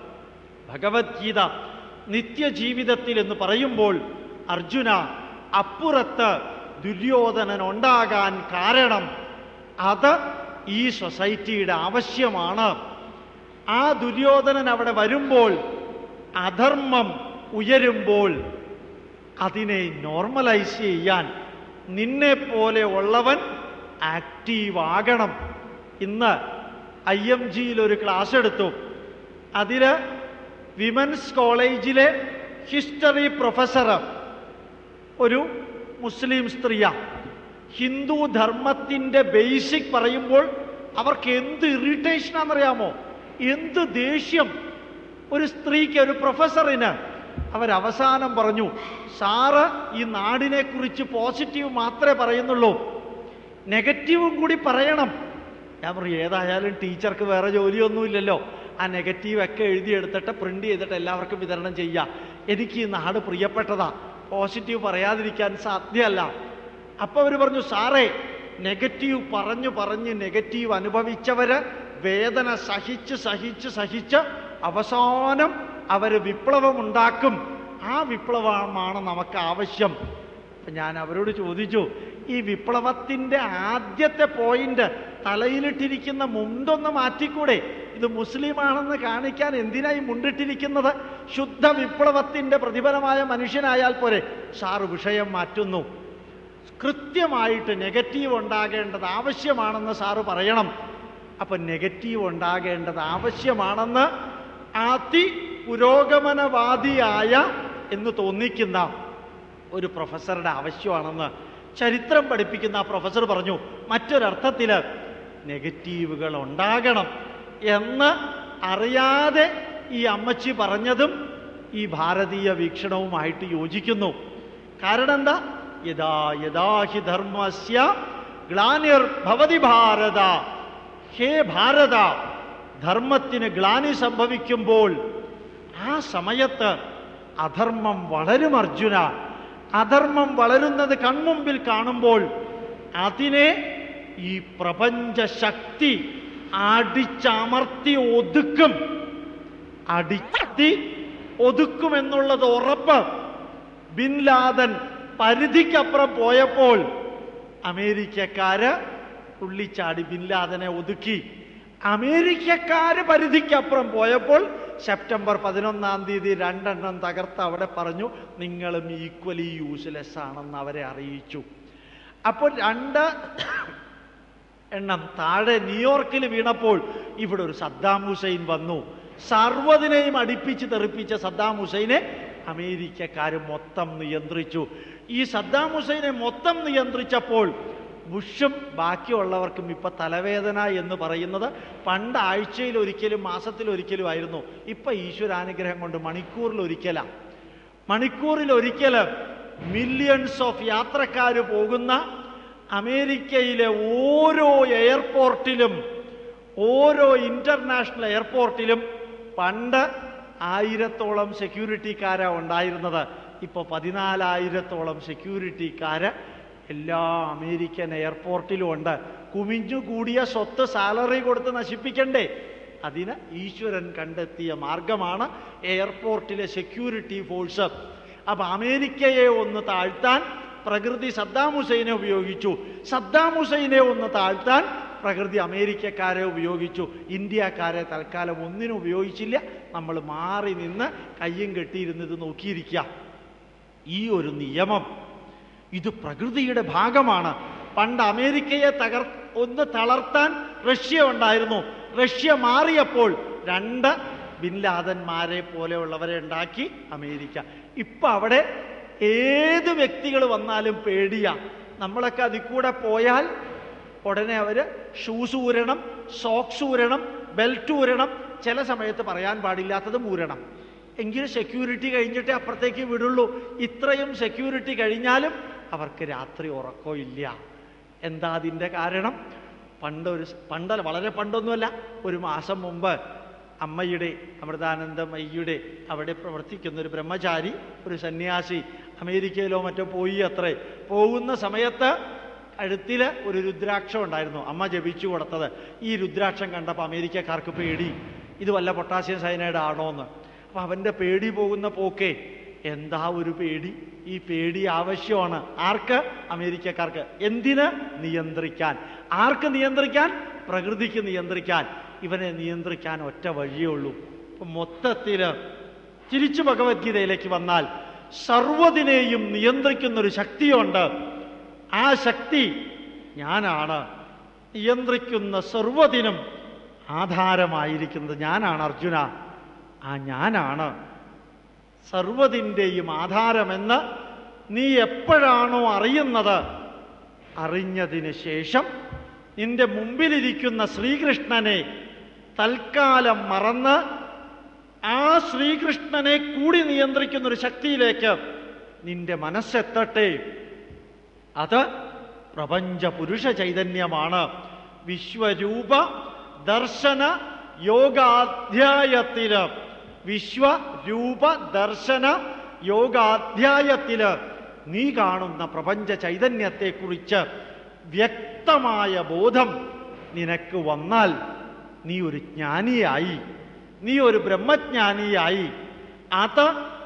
ഭഗവത്ഗീത നിത്യജീവിതത്തിൽ എന്ന് പറയുമ്പോൾ അർജുന അപ്പുറത്ത് ദുര്യോധനൻ ഉണ്ടാകാൻ കാരണം അത് ഈ സൊസൈറ്റിയുടെ ആവശ്യമാണ് ആ ദുര്യോധനൻ അവിടെ വരുമ്പോൾ അധർമ്മം ഉയരുമ്പോൾ അതിനെ നോർമലൈസ് ചെയ്യാൻ നിന്നെ പോലെ ഉള്ളവൻ ആക്റ്റീവ് ആകണം ഇന്ന് ഐ എം ജിയിൽ ഒരു ക്ലാസ് എടുത്തു അതിൽ വിമൻസ് കോളേജിലെ ഹിസ്റ്ററി പ്രൊഫസർ ഒരു മുസ്ലിം സ്ത്രീയാണ് ഹിന്ദു ധർമ്മത്തിൻ്റെ ബേസിക് പറയുമ്പോൾ അവർക്ക് എന്ത് ഇറിറ്റേഷനാണെന്നറിയാമോ എന്ത് ദേഷ്യം ഒരു സ്ത്രീക്ക് ഒരു പ്രൊഫസറിന് അവരവസാനം പറഞ്ഞു സാറ് ഈ നാടിനെ കുറിച്ച് പോസിറ്റീവ് മാത്രമേ പറയുന്നുള്ളൂ നെഗറ്റീവും കൂടി പറയണം ഞാൻ പറയും ഏതായാലും ടീച്ചർക്ക് വേറെ ജോലിയൊന്നുമില്ലല്ലോ ആ നെഗറ്റീവ് ഒക്കെ എഴുതിയെടുത്തിട്ട് പ്രിന്റ് ചെയ്തിട്ട് എല്ലാവർക്കും വിതരണം ചെയ്യുക എനിക്ക് ഈ നാട് പ്രിയപ്പെട്ടതാ പോസിറ്റീവ് പറയാതിരിക്കാൻ സാധ്യമല്ല അപ്പൊ അവർ പറഞ്ഞു സാറേ നെഗറ്റീവ് പറഞ്ഞു പറഞ്ഞ് നെഗറ്റീവ് അനുഭവിച്ചവര് വേദന സഹിച്ച് സഹിച്ച് സഹിച്ച് അവസാനം അവര് വിപ്ലവം ഉണ്ടാക്കും ആ വിപ്ലവമാണ് നമുക്ക് ആവശ്യം അപ്പൊ ഞാൻ അവരോട് ചോദിച്ചു ഈ വിപ്ലവത്തിന്റെ ആദ്യത്തെ പോയിന്റ് തലയിലിട്ടിരിക്കുന്ന മുണ്ടൊന്ന് മാറ്റിക്കൂടെ ഇത് മുസ്ലിമാണെന്ന് കാണിക്കാൻ എന്തിനായി മുണ്ടിട്ടിരിക്കുന്നത് ശുദ്ധ വിപ്ലവത്തിന്റെ പ്രതിഫലമായ മനുഷ്യനായാൽ പോരെ സാറ് വിഷയം മാറ്റുന്നു കൃത്യമായിട്ട് നെഗറ്റീവ് ഉണ്ടാകേണ്ടത് ആവശ്യമാണെന്ന് സാറ് പറയണം അപ്പൊ നെഗറ്റീവ് ഉണ്ടാകേണ്ടത് ആവശ്യമാണെന്ന് അതി പുരോഗമനവാദിയായ എന്ന് തോന്നിക്കുന്ന ഒരു പ്രൊഫസറുടെ ആവശ്യമാണെന്ന് ചരിത്രം പഠിപ്പിക്കുന്ന ആ പ്രൊഫസർ പറഞ്ഞു മറ്റൊരർത്ഥത്തിൽ നെഗറ്റീവുകൾ ഉണ്ടാകണം എന്ന് അറിയാതെ ഈ അമ്മച്ചി പറഞ്ഞതും ഈ ഭാരതീയ വീക്ഷണവുമായിട്ട് യോജിക്കുന്നു കാരണം എന്താ യഥാ യഥാ ഹി ധർമ്മസ്യ ഗ്ലാനിർ ഭവതി ഭാരത ഹേ ഭാരത ധർമ്മത്തിന് ഗ്ലാനി സംഭവിക്കുമ്പോൾ ആ സമയത്ത് അധർമ്മം വളരും അർജുന അധർമ്മം വളരുന്നത് കൺമുമ്പിൽ കാണുമ്പോൾ അതിനെ ഈ പ്രപഞ്ച ശക്തി അടിച്ചമർത്തി ഒതുക്കും അടിച്ചി ഒതുക്കുമെന്നുള്ളത് ഉറപ്പ് ബിൻ ലാദൻ പരിധിക്കപ്പുറം പോയപ്പോൾ അമേരിക്കക്കാര് തുള്ളിച്ചാടി ബിൻ ലാദനെ ഒതുക്കി അമേരിക്കക്കാര് പരിധിക്കപ്പുറം പോയപ്പോൾ സെപ്റ്റംബർ പതിനൊന്നാം തീയതി രണ്ടെണ്ണം തകർത്ത് അവിടെ പറഞ്ഞു നിങ്ങളും ഈക്വലി യൂസ്ലെസ് ആണെന്ന് അവരെ അറിയിച്ചു അപ്പോൾ രണ്ട് എണ്ണം താഴെ ന്യൂയോർക്കിൽ വീണപ്പോൾ ഇവിടെ ഒരു സദ്ദാം ഹുസൈൻ വന്നു സർവ്വതിനെയും അടുപ്പിച്ച് തെറിപ്പിച്ച സദ്ദാം ഹുസൈനെ അമേരിക്കക്കാർ മൊത്തം നിയന്ത്രിച്ചു ഈ സദ്ദാം ഹുസൈനെ മൊത്തം നിയന്ത്രിച്ചപ്പോൾ ബുഷും ബാക്കിയുള്ളവർക്കും ഇപ്പൊ തലവേദന എന്ന് പറയുന്നത് പണ്ട് ആഴ്ചയിൽ ഒരിക്കലും മാസത്തിൽ ഒരിക്കലും ആയിരുന്നു ഇപ്പൊ ഈശ്വരാനുഗ്രഹം കൊണ്ട് മണിക്കൂറിൽ ഒരിക്കലാ മണിക്കൂറിൽ ഒരിക്കല് മില്യൺസ് ഓഫ് യാത്രക്കാർ പോകുന്ന അമേരിക്കയിലെ ഓരോ എയർപോർട്ടിലും ഓരോ ഇന്റർനാഷണൽ എയർപോർട്ടിലും പണ്ട് ആയിരത്തോളം സെക്യൂരിറ്റിക്കാരാ ഉണ്ടായിരുന്നത് ഇപ്പോൾ പതിനാലായിരത്തോളം സെക്യൂരിറ്റിക്കാര് എല്ലാ അമേരിക്കൻ എയർപോർട്ടിലും ഉണ്ട് കുമിഞ്ഞു കൂടിയ സ്വത്ത് സാലറി കൊടുത്ത് നശിപ്പിക്കണ്ടേ അതിന് ഈശ്വരൻ കണ്ടെത്തിയ മാർഗമാണ് എയർപോർട്ടിലെ സെക്യൂരിറ്റി ഫോഴ്സ് അപ്പൊ അമേരിക്കയെ ഒന്ന് താഴ്ത്താൻ പ്രകൃതി സദ്ദാം ഹുസൈനെ ഉപയോഗിച്ചു സദ്ദാം ഹുസൈനെ ഒന്ന് താഴ്ത്താൻ പ്രകൃതി അമേരിക്കക്കാരെ ഉപയോഗിച്ചു ഇന്ത്യക്കാരെ തൽക്കാലം ഒന്നിനും ഉപയോഗിച്ചില്ല നമ്മൾ മാറി നിന്ന് കയ്യും കെട്ടിയിരുന്നത് നോക്കിയിരിക്കുക ഈ ഒരു നിയമം ഇത് പ്രകൃതിയുടെ ഭാഗമാണ് പണ്ട് അമേരിക്കയെ തകർ ഒന്ന് തളർത്താൻ റഷ്യ ഉണ്ടായിരുന്നു റഷ്യ മാറിയപ്പോൾ രണ്ട് ബിൻലാദന്മാരെ പോലെയുള്ളവരെ ഉണ്ടാക്കി അമേരിക്ക ഇപ്പൊ അവിടെ ഏത് വ്യക്തികൾ വന്നാലും പേടിയാ നമ്മളൊക്കെ അതിൽ കൂടെ പോയാൽ ഉടനെ അവര് ഷൂസ് ഊരണം സോക്സ് ഊരണം ബെൽറ്റ് ഊരണം ചില സമയത്ത് പറയാൻ പാടില്ലാത്തത് ഊരണം എങ്കിലും സെക്യൂരിറ്റി കഴിഞ്ഞിട്ടേ അപ്പുറത്തേക്ക് വിടുള്ളൂ ഇത്രയും സെക്യൂരിറ്റി കഴിഞ്ഞാലും അവർക്ക് രാത്രി ഉറക്കമില്ല എന്താ അതിൻ്റെ കാരണം പണ്ടൊരു സ്- പണ്ടല്ല വളരെ പണ്ടൊന്നുമല്ല ഒരു മാസം മുമ്പ് അമ്മയുടെ അമൃതാനന്ദമയ്യയുടെ അവിടെ പ്രവർത്തിക്കുന്ന ഒരു ബ്രഹ്മചാരി ഒരു സന്യാസി അമേരിക്കയിലോ മറ്റോ പോയി അത്രേ പോകുന്ന സമയത്ത് കഴുത്തിൽ ഒരു രുദ്രാക്ഷം ഉണ്ടായിരുന്നു അമ്മ ജപിച്ചു കൊടുത്തത് ഈ രുദ്രാക്ഷം കണ്ടപ്പോൾ അമേരിക്കക്കാർക്ക് പേടി ഇത് വല്ല പൊട്ടാസ്യം സയനൈഡ് ആണോ എന്ന് അപ്പം അവൻ്റെ പേടി പോകുന്ന പോക്കേ എന്താ ഒരു പേടി ഈ പേടി ആവശ്യമാണ് ആർക്ക് അമേരിക്കക്കാർക്ക് എന്തിന് നിയന്ത്രിക്കാൻ ആർക്ക് നിയന്ത്രിക്കാൻ പ്രകൃതിക്ക് നിയന്ത്രിക്കാൻ ഇവനെ നിയന്ത്രിക്കാൻ ഒറ്റ വഴിയേ ഉള്ളൂ അപ്പം മൊത്തത്തിൽ തിരിച്ചു ഭഗവത്ഗീതയിലേക്ക് വന്നാൽ സർവ്വതിനെയും നിയന്ത്രിക്കുന്നൊരു ശക്തിയുണ്ട് ആ ശക്തി ഞാനാണ് നിയന്ത്രിക്കുന്ന സർവ്വതിനും ആധാരമായിരിക്കുന്നത് ഞാനാണ് അർജുന ആ ഞാനാണ് സർവതിൻ്റെയും ആധാരമെന്ന് നീ എപ്പോഴാണോ അറിയുന്നത് അറിഞ്ഞതിന് ശേഷം നിന്റെ മുമ്പിലിരിക്കുന്ന ശ്രീകൃഷ്ണനെ തൽക്കാലം മറന്ന് ആ ശ്രീകൃഷ്ണനെ കൂടി നിയന്ത്രിക്കുന്ന ഒരു ശക്തിയിലേക്ക് നിന്റെ മനസ്സെത്തട്ടെ അത് പ്രപഞ്ച പുരുഷ ചൈതന്യമാണ് വിശ്വരൂപ ദർശന യോഗാധ്യായത്തില് വിശ്വരൂപ ദർശന യോഗാധ്യായത്തില് നീ കാണുന്ന പ്രപഞ്ച ചൈതന്യത്തെക്കുറിച്ച് വ്യക്തമായ ബോധം നിനക്ക് വന്നാൽ നീ ഒരു ജ്ഞാനിയായി നീ ഒരു ബ്രഹ്മജ്ഞാനിയായി അത്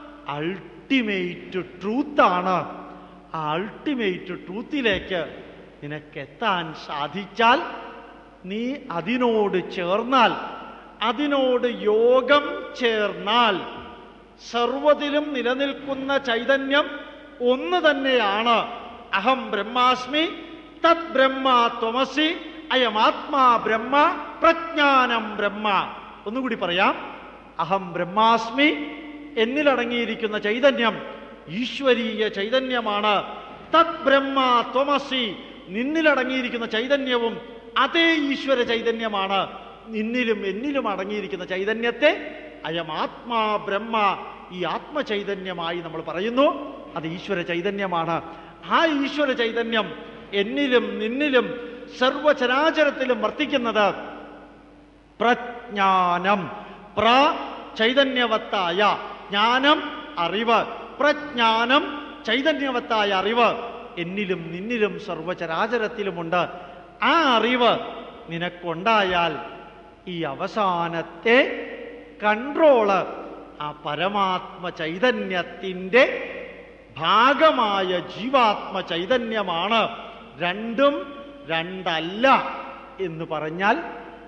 അൾട്ടിമേറ്റ് ട്രൂത്താണ് ആ അൾട്ടിമേറ്റ് ട്രൂത്തിലേക്ക് നിനക്കെത്താൻ സാധിച്ചാൽ നീ അതിനോട് ചേർന്നാൽ അതിനോട് യോഗം ചേർന്നാൽ സർവതിലും നിലനിൽക്കുന്ന ചൈതന്യം ഒന്ന് തന്നെയാണ് അഹം ബ്രഹ്മാസ്മി തത് ബ്രഹ്മ ത്വമസി അയമാത്മാ ബ്രഹ്മ പ്രജ്ഞാനം ബ്രഹ്മ ഒന്നുകൂടി പറയാം അഹം ബ്രഹ്മാസ്മി എന്നിലടങ്ങിയിരിക്കുന്ന ചൈതന്യം ഈശ്വരീയ ചൈതന്യമാണ് തത് ബ്രഹ്മ ത്വമസി നിന്നിലടങ്ങിയിരിക്കുന്ന ചൈതന്യവും അതേ ഈശ്വര ചൈതന്യമാണ് നിന്നിലും എന്നിലും അടങ്ങിയിരിക്കുന്ന ചൈതന്യത്തെ അയം ആത്മാ ബ്രഹ്മ ഈ ആത്മചൈതന്യമായി നമ്മൾ പറയുന്നു അത് ഈശ്വര ചൈതന്യമാണ് ആ ഈശ്വര ചൈതന്യം എന്നിലും നിന്നിലും സർവചരാചരത്തിലും വർത്തിക്കുന്നത് പ്രജ്ഞാനം പ്ര ചൈതന്യവത്തായ ജ്ഞാനം അറിവ് പ്രജ്ഞാനം ചൈതന്യവത്തായ അറിവ് എന്നിലും നിന്നിലും സർവചരാചരത്തിലുമുണ്ട് ആ അറിവ് നിനക്കുണ്ടായാൽ ഈ അവസാനത്തെ കൺട്രോള് ആ പരമാത്മ ചൈതന്യത്തിൻ്റെ ഭാഗമായ ജീവാത്മ ചൈതന്യമാണ് രണ്ടും രണ്ടല്ല എന്ന് പറഞ്ഞാൽ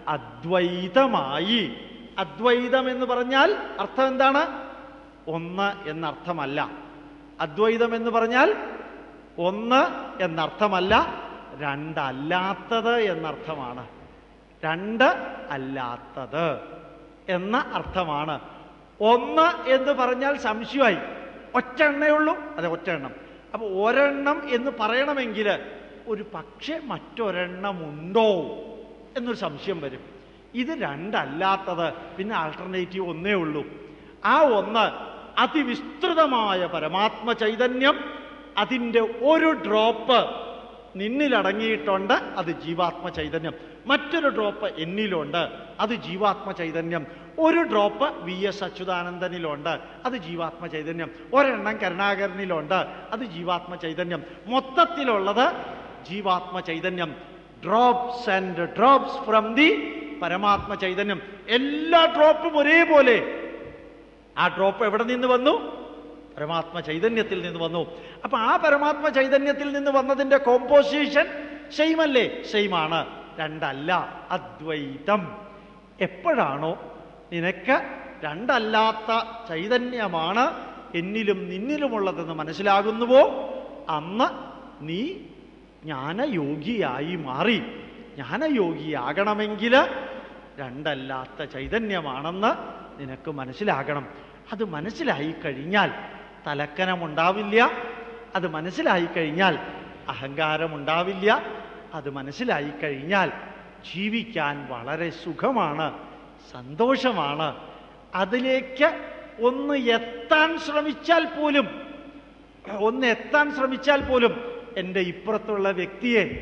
അദ്വൈതമായി അദ്വൈതം എന്ന് പറഞ്ഞാൽ അർത്ഥം എന്താണ് ഒന്ന് എന്നർത്ഥമല്ല അദ്വൈതം എന്ന് പറഞ്ഞാൽ ഒന്ന് എന്നർത്ഥമല്ല രണ്ടല്ലാത്തത് എന്നർത്ഥമാണ് രണ്ട് അല്ലാത്തത് എന്ന അർത്ഥമാണ് ഒന്ന് എന്ന് പറഞ്ഞാൽ സംശയമായി ഒറ്റ എണ്ണേ ഉള്ളൂ അതെ ഒറ്റ എണ്ണം അപ്പൊ ഒരെണ്ണം എന്ന് പറയണമെങ്കിൽ ഒരു പക്ഷേ മറ്റൊരെണ്ണം ഉണ്ടോ എന്നൊരു സംശയം വരും ഇത് രണ്ടല്ലാത്തത് പിന്നെ ആൾട്ടർനേറ്റീവ് ഒന്നേ ഉള്ളൂ ആ ഒന്ന് അതിവിസ്തൃതമായ പരമാത്മ ചൈതന്യം അതിൻ്റെ ഒരു ഡ്രോപ്പ് നിന്നിലടങ്ങിയിട്ടുണ്ട് അത് ജീവാത്മ ചൈതന്യം മറ്റൊരു ഡ്രോപ്പ് എന്നിലുണ്ട് അത് ജീവാത്മ ചൈതന്യം ഒരു ഡ്രോപ്പ് വി എസ് അച്യുതാനന്ദനിലുണ്ട് അത് ജീവാത്മ ചൈതന്യം ഒരെണ്ണം കരുണാകരനിലുണ്ട് അത് ജീവാത്മ ചൈതന്യം മൊത്തത്തിലുള്ളത് ജീവാത്മ ചൈതന്യം drops and drops from the പരമാത്മ ചൈതന്യം എല്ലാ ഡ്രോപ്പും ഒരേപോലെ ആ ഡ്രോപ്പ് എവിടെ നിന്ന് വന്നു പരമാത്മ ചൈതന്യത്തിൽ നിന്ന് വന്നു അപ്പൊ ആ പരമാത്മ ചൈതന്യത്തിൽ നിന്ന് വന്നതിന്റെ കോമ്പോസിഷൻ സെയിം അല്ലേ സെയിം ആണ് രണ്ടല്ല അദ്വൈതം എപ്പോഴാണോ നിനക്ക് രണ്ടല്ലാത്ത ചൈതന്യമാണ് എന്നിലും നിന്നിലുമുള്ളതെന്ന് മനസ്സിലാകുന്നുവോ അന്ന് നീ ജ്ഞാനയോഗിയായി മാറി ജ്ഞാനയോഗിയാകണമെങ്കിൽ രണ്ടല്ലാത്ത ചൈതന്യമാണെന്ന് നിനക്ക് മനസ്സിലാകണം അത് മനസ്സിലായി കഴിഞ്ഞാൽ തലക്കനമുണ്ടാവില്ല അത് മനസ്സിലായി കഴിഞ്ഞാൽ അഹങ്കാരമുണ്ടാവില്ല അത് മനസ്സിലായി കഴിഞ്ഞാൽ ജീവിക്കാൻ വളരെ സുഖമാണ് സന്തോഷമാണ് അതിലേക്ക് ഒന്ന് എത്താൻ ശ്രമിച്ചാൽ പോലും ഒന്ന് എത്താൻ ശ്രമിച്ചാൽ പോലും എൻ്റെ ഇപ്പുറത്തുള്ള വ്യക്തിയെ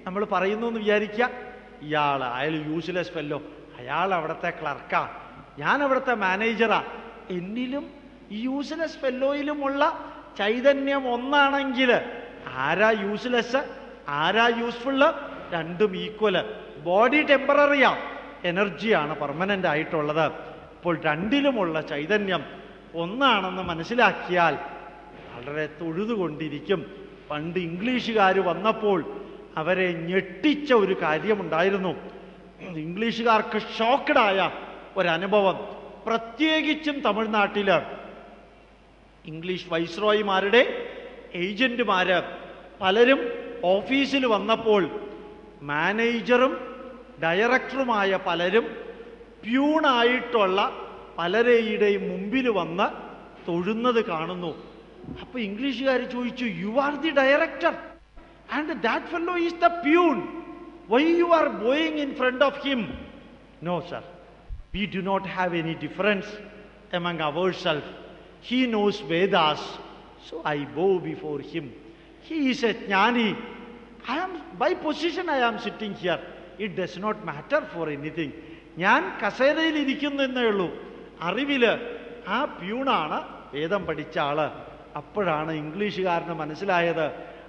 നമ്മൾ പറയുന്നു എന്ന് വിചാരിക്കുക ഇയാൾ അയാൾ യൂസ്ലെസ് ഫെല്ലോ അയാൾ അവിടുത്തെ ക്ലർക്കാ ഞാൻ അവിടുത്തെ മാനേജറാ എന്നിലും യൂസ്ലെസ് ഫെല്ലോയിലുമുള്ള ചൈതന്യം ഒന്നാണെങ്കിൽ ആരാ യൂസ്ലെസ് ആരാ യൂസ്ഫുള്ള് രണ്ടും ഈക്വല് ബോഡി ടെമ്പററിയാ എനർജിയാണ് പെർമനന്റ് ആയിട്ടുള്ളത് അപ്പോൾ രണ്ടിലുമുള്ള ചൈതന്യം ഒന്നാണെന്ന് മനസ്സിലാക്കിയാൽ വളരെ തൊഴുതുകൊണ്ടിരിക്കും പണ്ട് ഇംഗ്ലീഷുകാർ വന്നപ്പോൾ അവരെ ഞെട്ടിച്ച ഒരു കാര്യമുണ്ടായിരുന്നു ഇംഗ്ലീഷുകാർക്ക് ഷോക്കഡായ ഒരനുഭവം പ്രത്യേകിച്ചും തമിഴ്നാട്ടില് ഇംഗ്ലീഷ് വൈസ്രോയിമാരുടെ ഏജന്റുമാര് പലരും ഓഫീസിൽ വന്നപ്പോൾ മാനേജറും ഡയറക്ടറുമായ പലരും പ്യൂണായിട്ടുള്ള പലരെയുടെയും മുമ്പിൽ വന്ന് തൊഴുന്നത് കാണുന്നു അപ്പൊ ഇംഗ്ലീഷുകാർ ചോദിച്ചു you are the director and that fellow is the peon why you are bowing in front of him no sir we do not have any difference among our self he knows Vedas so I bow before him he is a jnani I am by position I am sitting here it does not matter for anything ഞാൻ കസേരയിൽ ഇരിക്കുന്നു എന്നേ ഉള്ളൂ അറിവില് ആ പ്യൂണാണ് വേദം പഠിച്ച ആള് അപ്പോഴാണ് ഇംഗ്ലീഷുകാരന് മനസ്സിലായത്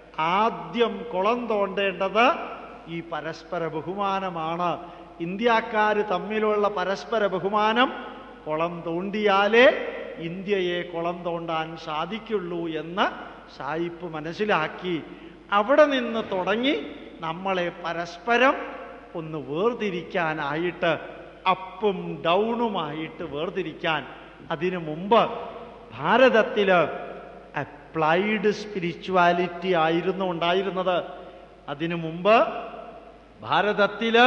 ആദ്യം കുളം തോണ്ടേണ്ടത് ഈ പരസ്പര ബഹുമാനമാണ് ഇന്ത്യക്കാർ തമ്മിലുള്ള പരസ്പര ബഹുമാനം കുളം തോണ്ടിയാലേ ഇന്ത്യയെ കുളം തോണ്ടാൻ സാധിക്കുള്ളൂ എന്ന് സായിപ്പ് മനസ്സിലാക്കി അവിടെ നിന്ന് തുടങ്ങി നമ്മളെ പരസ്പരം ഒന്ന് വേർതിരിക്കാനായിട്ട് അപ്പും ഡൗണുമായിട്ട് വേർതിരിക്കാൻ അതിനു മുമ്പ് ഭാരതത്തില് അപ്ലൈഡ് സ്പിരിച്വാലിറ്റി ആയിരുന്നു ഉണ്ടായിരുന്നത് അതിനു മുമ്പ് ഭാരതത്തില്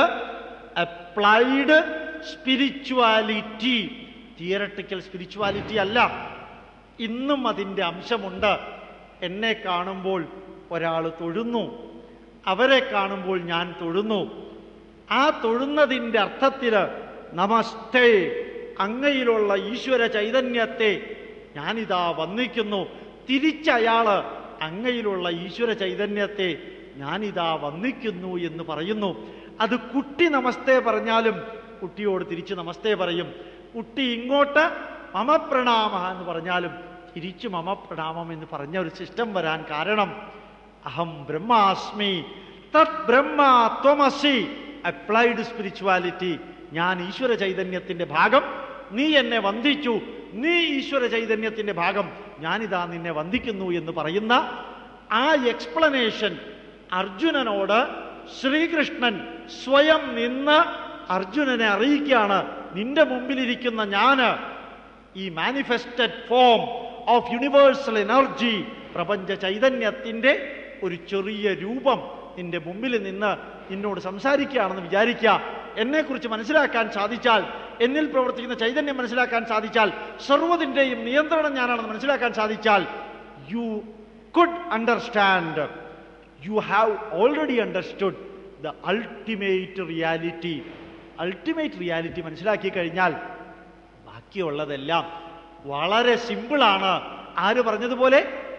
അപ്ലൈഡ് സ്പിരിച്വാലിറ്റി തിയറട്ടിക്കൽ സ്പിരിച്വാലിറ്റി അല്ല ഇന്നും അതിൻ്റെ അംശമുണ്ട് എന്നെ കാണുമ്പോൾ ഒരാൾ തൊഴുന്നു അവരെ കാണുമ്പോൾ ഞാൻ തൊഴുന്നു ആ തൊഴുന്നതിൻ്റെ അർത്ഥത്തിൽ നമസ്തേ അങ്ങയിലുള്ള ഈശ്വര ചൈതന്യത്തെ ഞാനിതാ വന്നിക്കുന്നു തിരിച്ചയാള് അങ്ങയിലുള്ള ഈശ്വര ചൈതന്യത്തെ ഞാനിതാ വന്നിക്കുന്നു എന്ന് പറയുന്നു അത് കുട്ടി നമസ്തേ പറഞ്ഞാലും കുട്ടിയോട് തിരിച്ച് നമസ്തേ പറയും കുട്ടി ഇങ്ങോട്ട് മമ പ്രണാമ എന്ന് പറഞ്ഞാലും തിരിച്ചു മമ പ്രണാമം എന്ന് പറഞ്ഞ ഒരു സിസ്റ്റം വരാൻ കാരണം അഹം ബ്രഹ്മാസ്മി തത് ബ്രഹ്മ ത്വമസി അപ്ലൈഡ് സ്പിരിച്വാലിറ്റി ഞാൻ ഈശ്വര ചൈതന്യത്തിന്റെ ഭാഗം നീ എന്നെ വന്ദിച്ചു നീ ഈശ്വര ചൈതന്യത്തിന്റെ ഭാഗം ഞാനിതാ നിന്നെ വന്ദിക്കുന്നു എന്ന് പറയുന്ന ആ എക്സ്പ്ലനേഷൻ അർജുനനോട് ശ്രീകൃഷ്ണൻ സ്വയം നിന്ന് അർജുനനെ അറിയിക്കുകയാണ് നിന്റെ മുമ്പിലിരിക്കുന്ന ഞാന് ഈ manifested form of universal energy പ്രപഞ്ച ചൈതന്യത്തിന്റെ ഒരു ചെറിയ രൂപം നിന്റെ മുമ്പിൽ നിന്ന് നിന്നോട് സംസാരിക്കുകയാണെന്ന് വിചാരിക്കുക എന്നെക്കുറിച്ച് മനസ്സിലാക്കാൻ സാധിച്ചാൽ എന്നിൽ പ്രവർത്തിക്കുന്ന ചൈതന്യം മനസ്സിലാക്കാൻ സാധിച്ചാൽ സർവ്വതിൻ്റെയും നിയന്ത്രണം ഞാനാണെന്ന് മനസ്സിലാക്കാൻ സാധിച്ചാൽ you could understand you have already understood the ultimate reality ultimate reality മനസ്സിലാക്കി കഴിഞ്ഞാൽ ബാക്കിയുള്ളതെല്ലാം വളരെ സിമ്പിളാണ് ആര് പറഞ്ഞതുപോലെ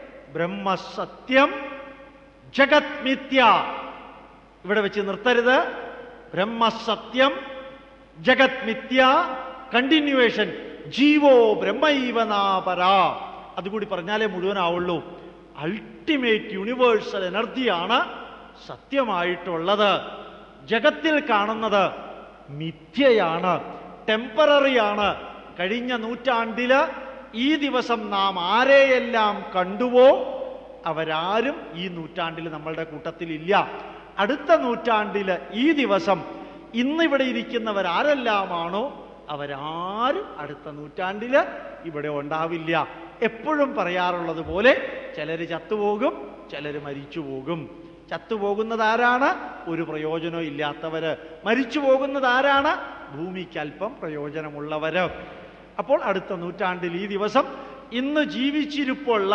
ബ്രഹ്മസത്യം ജഗത് മിഥ്യ ഇവിടെ വെച്ച് നിർത്തരുത് ബ്രഹ്മസത്യം ജഗത് മിഥ്യ കണ്ടിന്യൂവേഷൻ ജീവോ ബ്രഹ്മൈവനാപര അതുകൂടി പറഞ്ഞാലേ മുഴുവനാവുള്ളൂ അൾട്ടിമേറ്റ് യൂണിവേഴ്സൽ എനർജിയാണ് സത്യമായിട്ടുള്ളത് ജഗത്തിൽ കാണുന്നത് മിഥ്യയാണ് ടെമ്പററിയാണ് കഴിഞ്ഞ നൂറ്റാണ്ടില് ഈ ദിവസം നാം ആരെയെല്ലാം കണ്ടുവോ അവരാരും ഈ നൂറ്റാണ്ടിൽ നമ്മളുടെ കൂട്ടത്തിലില്ല അടുത്ത നൂറ്റാണ്ടിൽ ഈ ദിവസം ഇന്നിവിടെ ഇരിക്കുന്നവർ ആരെല്ലാമാണോ അവരാരും അടുത്ത നൂറ്റാണ്ടിൽ ഇവിടെ ഉണ്ടാവില്ല എപ്പോഴും പറയാറുള്ളത് പോലെ ചിലർ ചത്തുപോകും ചിലർ മരിച്ചു പോകും ചത്തുപോകുന്നത് ആരാണ് ഒരു പ്രയോജനവും ഇല്ലാത്തവര് മരിച്ചു പോകുന്നത് ആരാണ് ഭൂമിക്ക് അല്പം പ്രയോജനമുള്ളവര് അപ്പോൾ അടുത്ത നൂറ്റാണ്ടിൽ ഈ ദിവസം ഇന്ന് ജീവിച്ചിരിപ്പുള്ള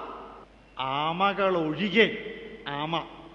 ആമകളൊഴികെ ആമ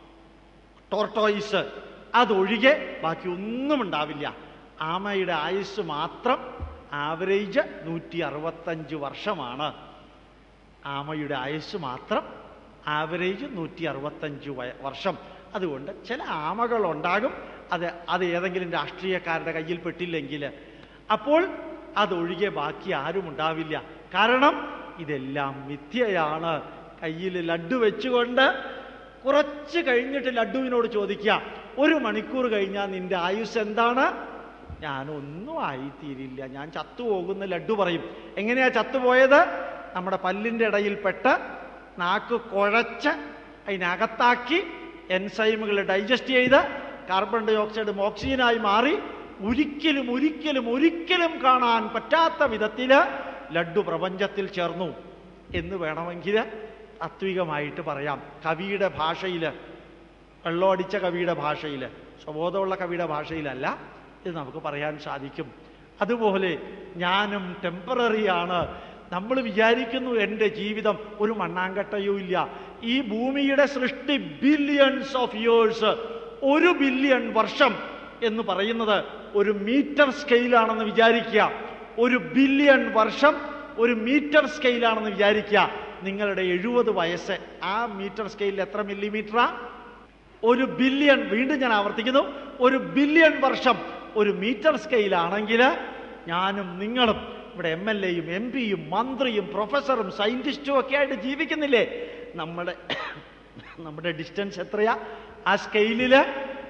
ടോർട്ടോയിസ് അതൊഴികെ ബാക്കി ഒന്നും ഉണ്ടാവില്ല ആമയുടെ ആയുസ് മാത്രം ആവറേജ് നൂറ്റി അറുപത്തഞ്ച് വർഷമാണ് ആമയുടെ ആയുസ് മാത്രം ആവറേജ് നൂറ്റി അറുപത്തഞ്ച് വർഷം അതുകൊണ്ട് ചില ആമകളുണ്ടാകും അത് അത് ഏതെങ്കിലും രാഷ്ട്രീയക്കാരുടെ കയ്യിൽ പെട്ടില്ലെങ്കിൽ അപ്പോൾ അതൊഴികെ ബാക്കി ആരും ഉണ്ടാവില്ല കാരണം ഇതെല്ലാം മിഥ്യയാണ് കയ്യിൽ ലഡ്ഡു വെച്ചുകൊണ്ട് കുറച്ച് കഴിഞ്ഞിട്ട് ലഡ്ഡുവിനോട് ചോദിക്കുക ഒരു മണിക്കൂർ കഴിഞ്ഞാൽ നിന്റെ ആയുസ് എന്താണ് ഞാനൊന്നും ആയിത്തീരില്ല ഞാൻ ചത്തുപോകുന്ന ലഡ്ഡു പറയും എങ്ങനെയാ ചത്തുപോയത് നമ്മുടെ പല്ലിൻ്റെ ഇടയിൽപ്പെട്ട് നാക്ക് കുഴച്ച് അതിനകത്താക്കി എൻസൈമുകൾ ഡൈജസ്റ്റ് ചെയ്ത് കാർബൺ ഡൈ ഓക്സൈഡും ഓക്സിജനായി മാറി ഒരിക്കലും ഒരിക്കലും ഒരിക്കലും കാണാൻ പറ്റാത്ത വിധത്തിൽ ലഡ്ഡു പ്രപഞ്ചത്തിൽ ചേർന്നു എന്ന് വേണമെങ്കിൽ താത്വികമായിട്ട് പറയാം കവിയുടെ ഭാഷയിൽ വെള്ളമടിച്ച കവിയുടെ ഭാഷയിൽ സ്വബോധമുള്ള കവിയുടെ ഭാഷയിലല്ല ഇത് നമുക്ക് പറയാൻ സാധിക്കും അതുപോലെ ഞാനും ടെമ്പററിയാണ് നമ്മൾ വിചാരിക്കുന്നു എൻ്റെ ജീവിതം ഒരു മണ്ണാങ്കട്ടയും ഇല്ല ഈ ഭൂമിയുടെ സൃഷ്ടി ബില്യൺസ് ഓഫ് ഇയേഴ്സ് ഒരു ബില്യൺ വർഷം എന്ന് പറയുന്നത് ഒരു മീറ്റർ സ്കെയിലാണെന്ന് വിചാരിക്കുക ഒരു ബില്യൺ വർഷം ഒരു മീറ്റർ സ്കെയിലാണെന്ന് വിചാരിക്കുക നിങ്ങളുടെ എഴുപത് വയസ്സ് ആ മീറ്റർ സ്കെയിലിൽ എത്ര മില്ലിമീറ്ററാ ഒരു ബില്യൺ വീണ്ടും ഞാൻ ആവർത്തിക്കുന്നു ഒരു ബില്യൺ വർഷം ഒരു മീറ്റർ സ്കെയിലാണെങ്കിൽ ഞാനും നിങ്ങളും ഇവിടെ എം എൽ എയും എം പിയും മന്ത്രിയും പ്രൊഫസറും സയന്റിസ്റ്റും ഒക്കെ ആയിട്ട് ജീവിക്കുന്നില്ലേ നമ്മുടെ നമ്മുടെ ഡിസ്റ്റൻസ് എത്രയാ ആ സ്കെയിലില്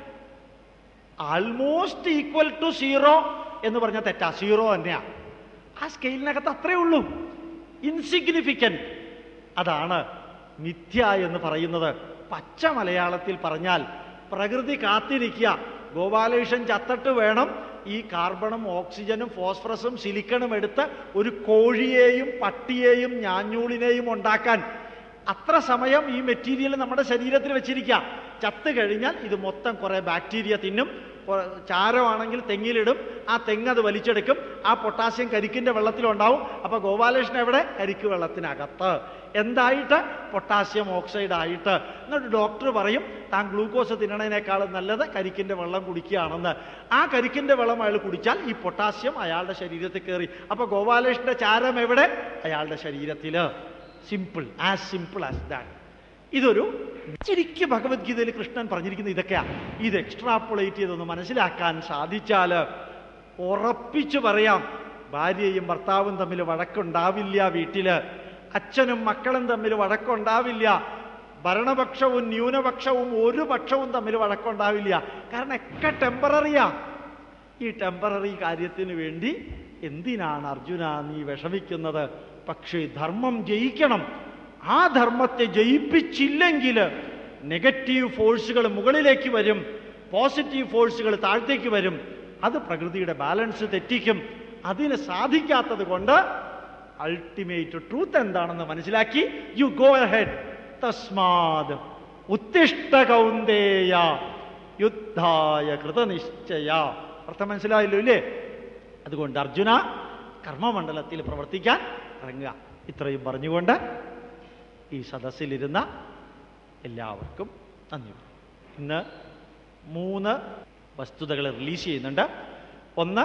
ആൾമോസ്റ്റ് ഈക്വൽ ടു സീറോ എന്ന് പറഞ്ഞാൽ തെറ്റാ സീറോ തന്നെയാ ആ സ്കെയിലിനകത്ത് അത്രേ ഉള്ളൂ ഇൻസിഗ്നിഫിക്കൻറ്റ് അതാണ് മിഥ്യ എന്ന് പറയുന്നത് പച്ച മലയാളത്തിൽ പറഞ്ഞാൽ പ്രകൃതി കാത്തിരിക്കുക ഗോപാലകൃഷ്ണൻ ചത്തട്ട് വേണം ഈ കാർബണും ഓക്സിജനും ഫോസ്ഫറസും സിലിക്കണും എടുത്ത് ഒരു കോഴിയെയും പട്ടിയെയും ഞാഞ്ഞൂളിനെയും ഉണ്ടാക്കാൻ അത്ര സമയം ഈ മെറ്റീരിയൽ നമ്മുടെ ശരീരത്തിൽ വെച്ചിരിക്കുക ചത്ത് കഴിഞ്ഞാൽ ഇത് മൊത്തം കുറെ ബാക്ടീരിയ തിന്നും കൊ- ചാരമാണെങ്കിൽ തെങ്ങിലിടും ആ തെങ്ങ് അത് വലിച്ചെടുക്കും ആ പൊട്ടാസ്യം കരിക്കിന്റെ വെള്ളത്തിലുണ്ടാവും അപ്പൊ ഗോപാലകൃഷ്ണൻ എവിടെ കരിക്ക് വെള്ളത്തിനകത്ത് എന്തായിട്ട് പൊട്ടാസ്യം ഓക്സൈഡ് ആയിട്ട് എന്നിട്ട് ഡോക്ടർ പറയും താൻ ഗ്ലൂക്കോസ് തിന്നണതിനേക്കാളും നല്ലത് കരിക്കിന്റെ വെള്ളം കുടിക്കുകയാണെന്ന് ആ കരിക്കിന്റെ വെള്ളം അയാൾ കുടിച്ചാൽ ഈ പൊട്ടാസ്യം അയാളുടെ ശരീരത്തിൽ കയറി അപ്പൊ ഗോപാലകൃഷ്ണന്റെ ചാരം എവിടെ അയാളുടെ ശരീരത്തില് simple as simple as that ഇതൊരു ശരിക്കും ഭഗവത്ഗീതയിൽ കൃഷ്ണൻ പറഞ്ഞിരിക്കുന്ന ഇതൊക്കെയാ ഇത് എക്സ്ട്രാപ്പുളേറ്റ് ചെയ്തൊന്ന് മനസ്സിലാക്കാൻ സാധിച്ചാൽ ഉറപ്പിച്ചു പറയാം ഭാര്യയും ഭർത്താവും തമ്മിൽ വഴക്കുണ്ടാവില്ല വീട്ടില് അച്ഛനും മക്കളും തമ്മിൽ വഴക്കുണ്ടാവില്ല ഭരണപക്ഷവും ന്യൂനപക്ഷവും ഒരു പക്ഷവും തമ്മിൽ വഴക്കുണ്ടാവില്ല കാരണം ഒക്കെ ടെമ്പററിയാ ഈ ടെമ്പററി കാര്യത്തിന് വേണ്ടി എന്തിനാണ് അർജുന നീ വിഷമിക്കുന്നത് പക്ഷേ ധർമ്മം ജയിക്കണം ആ ധർമ്മത്തെ ജയിപ്പിച്ചില്ലെങ്കിൽ നെഗറ്റീവ് ഫോഴ്സുകൾ മുകളിലേക്ക് വരും പോസിറ്റീവ് ഫോഴ്സുകൾ താഴത്തേക്ക് വരും അത് പ്രകൃതിയുടെ ബാലൻസ് തെറ്റിക്കും അതിന് സാധിക്കാത്തത് കൊണ്ട് അൾട്ടിമേറ്റ് ട്രൂത്ത് എന്താണെന്ന് മനസ്സിലാക്കി യു ഗോ അഹെഡ് തസ്മാത് ഉത്തിഷ്ട കൗന്ദേയ യുദ്ധായ കൃതനിശ്ചയ അർത്ഥം മനസ്സിലായല്ലോ ഇല്ലേ അതുകൊണ്ട് അർജുന കർമ്മമണ്ഡലത്തിൽ പ്രവർത്തിക്കാൻ ഇറങ്ങുക ഇത്രയും പറഞ്ഞുകൊണ്ട് ഈ സദസ്സിലിരുന്ന എല്ലാവർക്കും നന്ദി ഇന്ന് മൂന്ന് വസ്തുതകൾ റിലീസ് ചെയ്യുന്നുണ്ട് ഒന്ന്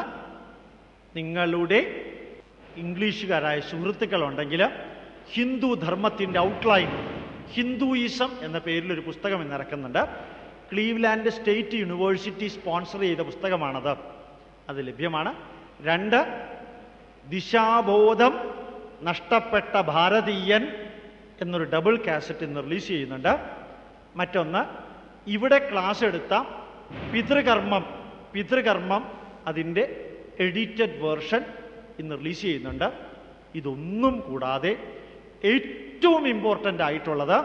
നിങ്ങളുടെ ഇംഗ്ലീഷുകാരായ സുഹൃത്തുക്കളുണ്ടെങ്കിൽ ഹിന്ദു ധർമ്മത്തിൻ്റെ ഔട്ട്ലൈൻ ഹിന്ദുയിസം എന്ന പേരിൽ ഒരു പുസ്തകം ഇന്ന് ഇറക്കുന്നുണ്ട് ക്ലീവ്ലാൻഡ് സ്റ്റേറ്റ് യൂണിവേഴ്സിറ്റി സ്പോൺസർ ചെയ്ത പുസ്തകമാണത് അത് ലഭ്യമാണ് രണ്ട് ദിശാബോധം നഷ്ടപ്പെട്ട ഭാരതീയൻ എന്നൊരു ഡബിൾ കാസറ്റ് ഇന്ന് റിലീസ് ചെയ്യുന്നുണ്ട് മറ്റൊന്ന് ഇവിടെ ക്ലാസ് എടുത്ത പിതൃകർമ്മം പിതൃകർമ്മം അതിൻ്റെ എഡിറ്റഡ് വേർഷൻ ഇന്ന് റിലീസ് ചെയ്യുന്നുണ്ട് ഇതൊന്നും കൂടാതെ ഏറ്റവും ഇമ്പോർട്ടൻ്റ് ആയിട്ടുള്ളത്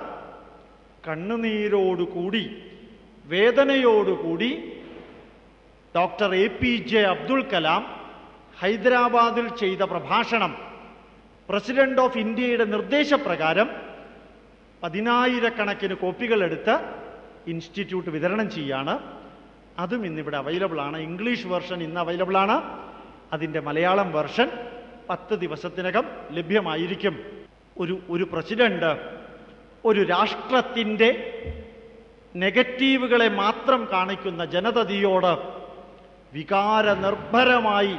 കണ്ണുനീരോടുകൂടി വേദനയോടുകൂടി doctor A P J Abdul Kalam ഹൈദരാബാദിൽ ചെയ്ത പ്രഭാഷണം പ്രസിഡന്റ് ഓഫ് ഇന്ത്യയുടെ നിർദ്ദേശപ്രകാരം പതിനായിരക്കണക്കിന് കോപ്പികൾ എടുത്ത് ഇൻസ്റ്റിറ്റ്യൂട്ട് വിതരണം ചെയ്യാണ് അതും ഇന്നിവിടെ അവൈലബിൾ ആണ് ഇംഗ്ലീഷ് വെർഷൻ ഇന്ന് അവൈലബിൾ ആണ് അതിൻ്റെ മലയാളം വെർഷൻ പത്ത് ദിവസത്തിനകം ലഭ്യമായിരിക്കും ഒരു ഒരു പ്രസിഡന്റ് ഒരു രാഷ്ട്രത്തിൻ്റെ നെഗറ്റീവുകളെ മാത്രം കാണിക്കുന്ന ജനതതിയോട് വികാരനിർഭരമായി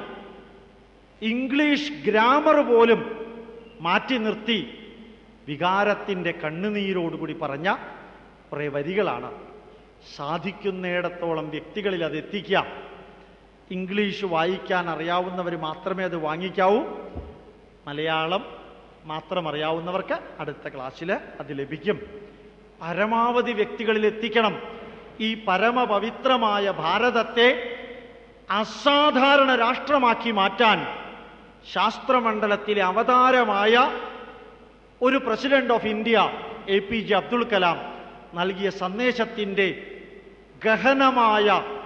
ഇംഗ്ലീഷ് ഗ്രാമർ പോലും മാറ്റി നിർത്തി വികാരത്തിൻ്റെ കണ്ണുനീരോടുകൂടി പറഞ്ഞ കുറേ വരികളാണ് സാധിക്കുന്നിടത്തോളം വ്യക്തികളിൽ അത് എത്തിക്കുക ഇംഗ്ലീഷ് വായിക്കാൻ അറിയാവുന്നവർ മാത്രമേ അത് വാങ്ങിക്കാവൂ മലയാളം മാത്രം അറിയാവുന്നവർക്ക് അടുത്ത ക്ലാസ്സിൽ അത് ലഭിക്കും പരമാവധി വ്യക്തികളിൽ എത്തിക്കണം ഈ പരമപവിത്രമായ ഭാരതത്തെ അസാധാരണ രാഷ്ട്രമാക്കി മാറ്റാൻ ശാസ്ത്രമണ്ഡലത്തിലെ അവതാരമായ ഒരു president of India A P J Abdul Kalam നൽകിയ സന്ദേശത്തിൻ്റെ ഗഹനമായ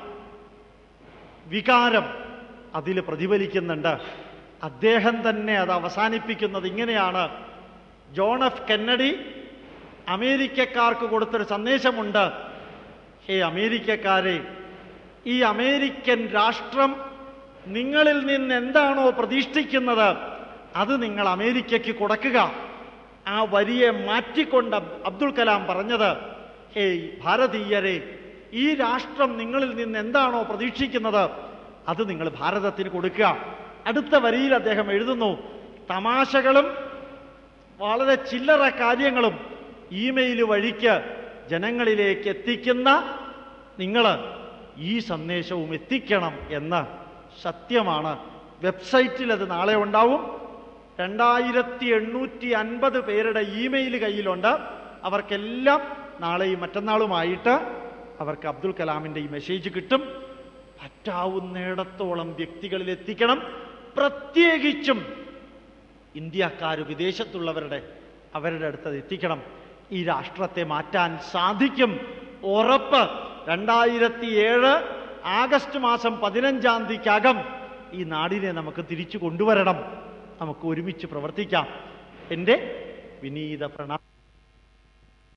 വികാരം അതിൽ പ്രതിഫലിക്കുന്നുണ്ട് അദ്ദേഹം തന്നെ അത് അവസാനിപ്പിക്കുന്നത് ഇങ്ങനെയാണ് ജോൺ എഫ് കെന്നഡി അമേരിക്കക്കാർക്ക് കൊടുത്തൊരു സന്ദേശമുണ്ട് ഹേ അമേരിക്കക്കാരെ ഈ അമേരിക്കൻ രാഷ്ട്രം നിങ്ങളിൽ നിന്ന് എന്താണോ പ്രതീക്ഷിക്കുന്നത് അത് നിങ്ങൾ അമേരിക്കയ്ക്ക് കൊടുക്കുക ആ വരിയെ മാറ്റിക്കൊണ്ട് അബ്- അബ്ദുൽ കലാം പറഞ്ഞത് ഹേയ് ഭാരതീയരെ ഈ രാഷ്ട്രം നിങ്ങളിൽ നിന്ന് എന്താണോ പ്രതീക്ഷിക്കുന്നത് അത് നിങ്ങൾ ഭാരതത്തിന് കൊടുക്കുക അടുത്ത വരിയിൽ അദ്ദേഹം എഴുതുന്നു തമാശകളും വളരെ ചില്ലറ കാര്യങ്ങളും ഇമെയിൽ വഴിക്ക് ജനങ്ങളിലേക്ക് എത്തിക്കുന്ന നിങ്ങൾ ഈ സന്ദേശവും എത്തിക്കണം എന്ന് സത്യമാണ് വെബ്സൈറ്റിൽ അത് നാളെ ഉണ്ടാവും രണ്ടായിരത്തി എണ്ണൂറ്റി അൻപത് പേരുടെ ഇമെയിൽ കയ്യിലുണ്ട് അവർക്കെല്ലാം നാളെയും മറ്റന്നാളുമായിട്ട് അവർക്ക് അബ്ദുൽ കലാമിൻ്റെ ഈ മെസ്സേജ് കിട്ടും പറ്റാവുന്നിടത്തോളം വ്യക്തികളിൽ എത്തിക്കണം പ്രത്യേകിച്ചും ഇന്ത്യക്കാർ വിദേശത്തുള്ളവരുടെ അവരുടെ അടുത്ത് അത് എത്തിക്കണം ഈ രാഷ്ട്രത്തെ മാറ്റാൻ സാധിക്കും ഉറപ്പ് രണ്ടായിരത്തി ഏഴ് ആഗസ്റ്റ് മാസം പതിനഞ്ചാം തീയതിക്കകം ഈ നാടിനെ നമുക്ക് തിരിച്ചു കൊണ്ടുവരണം നമുക്ക് ഒരുമിച്ച് പ്രവർത്തിക്കാം എൻ്റെ വിനീത പ്രണാമം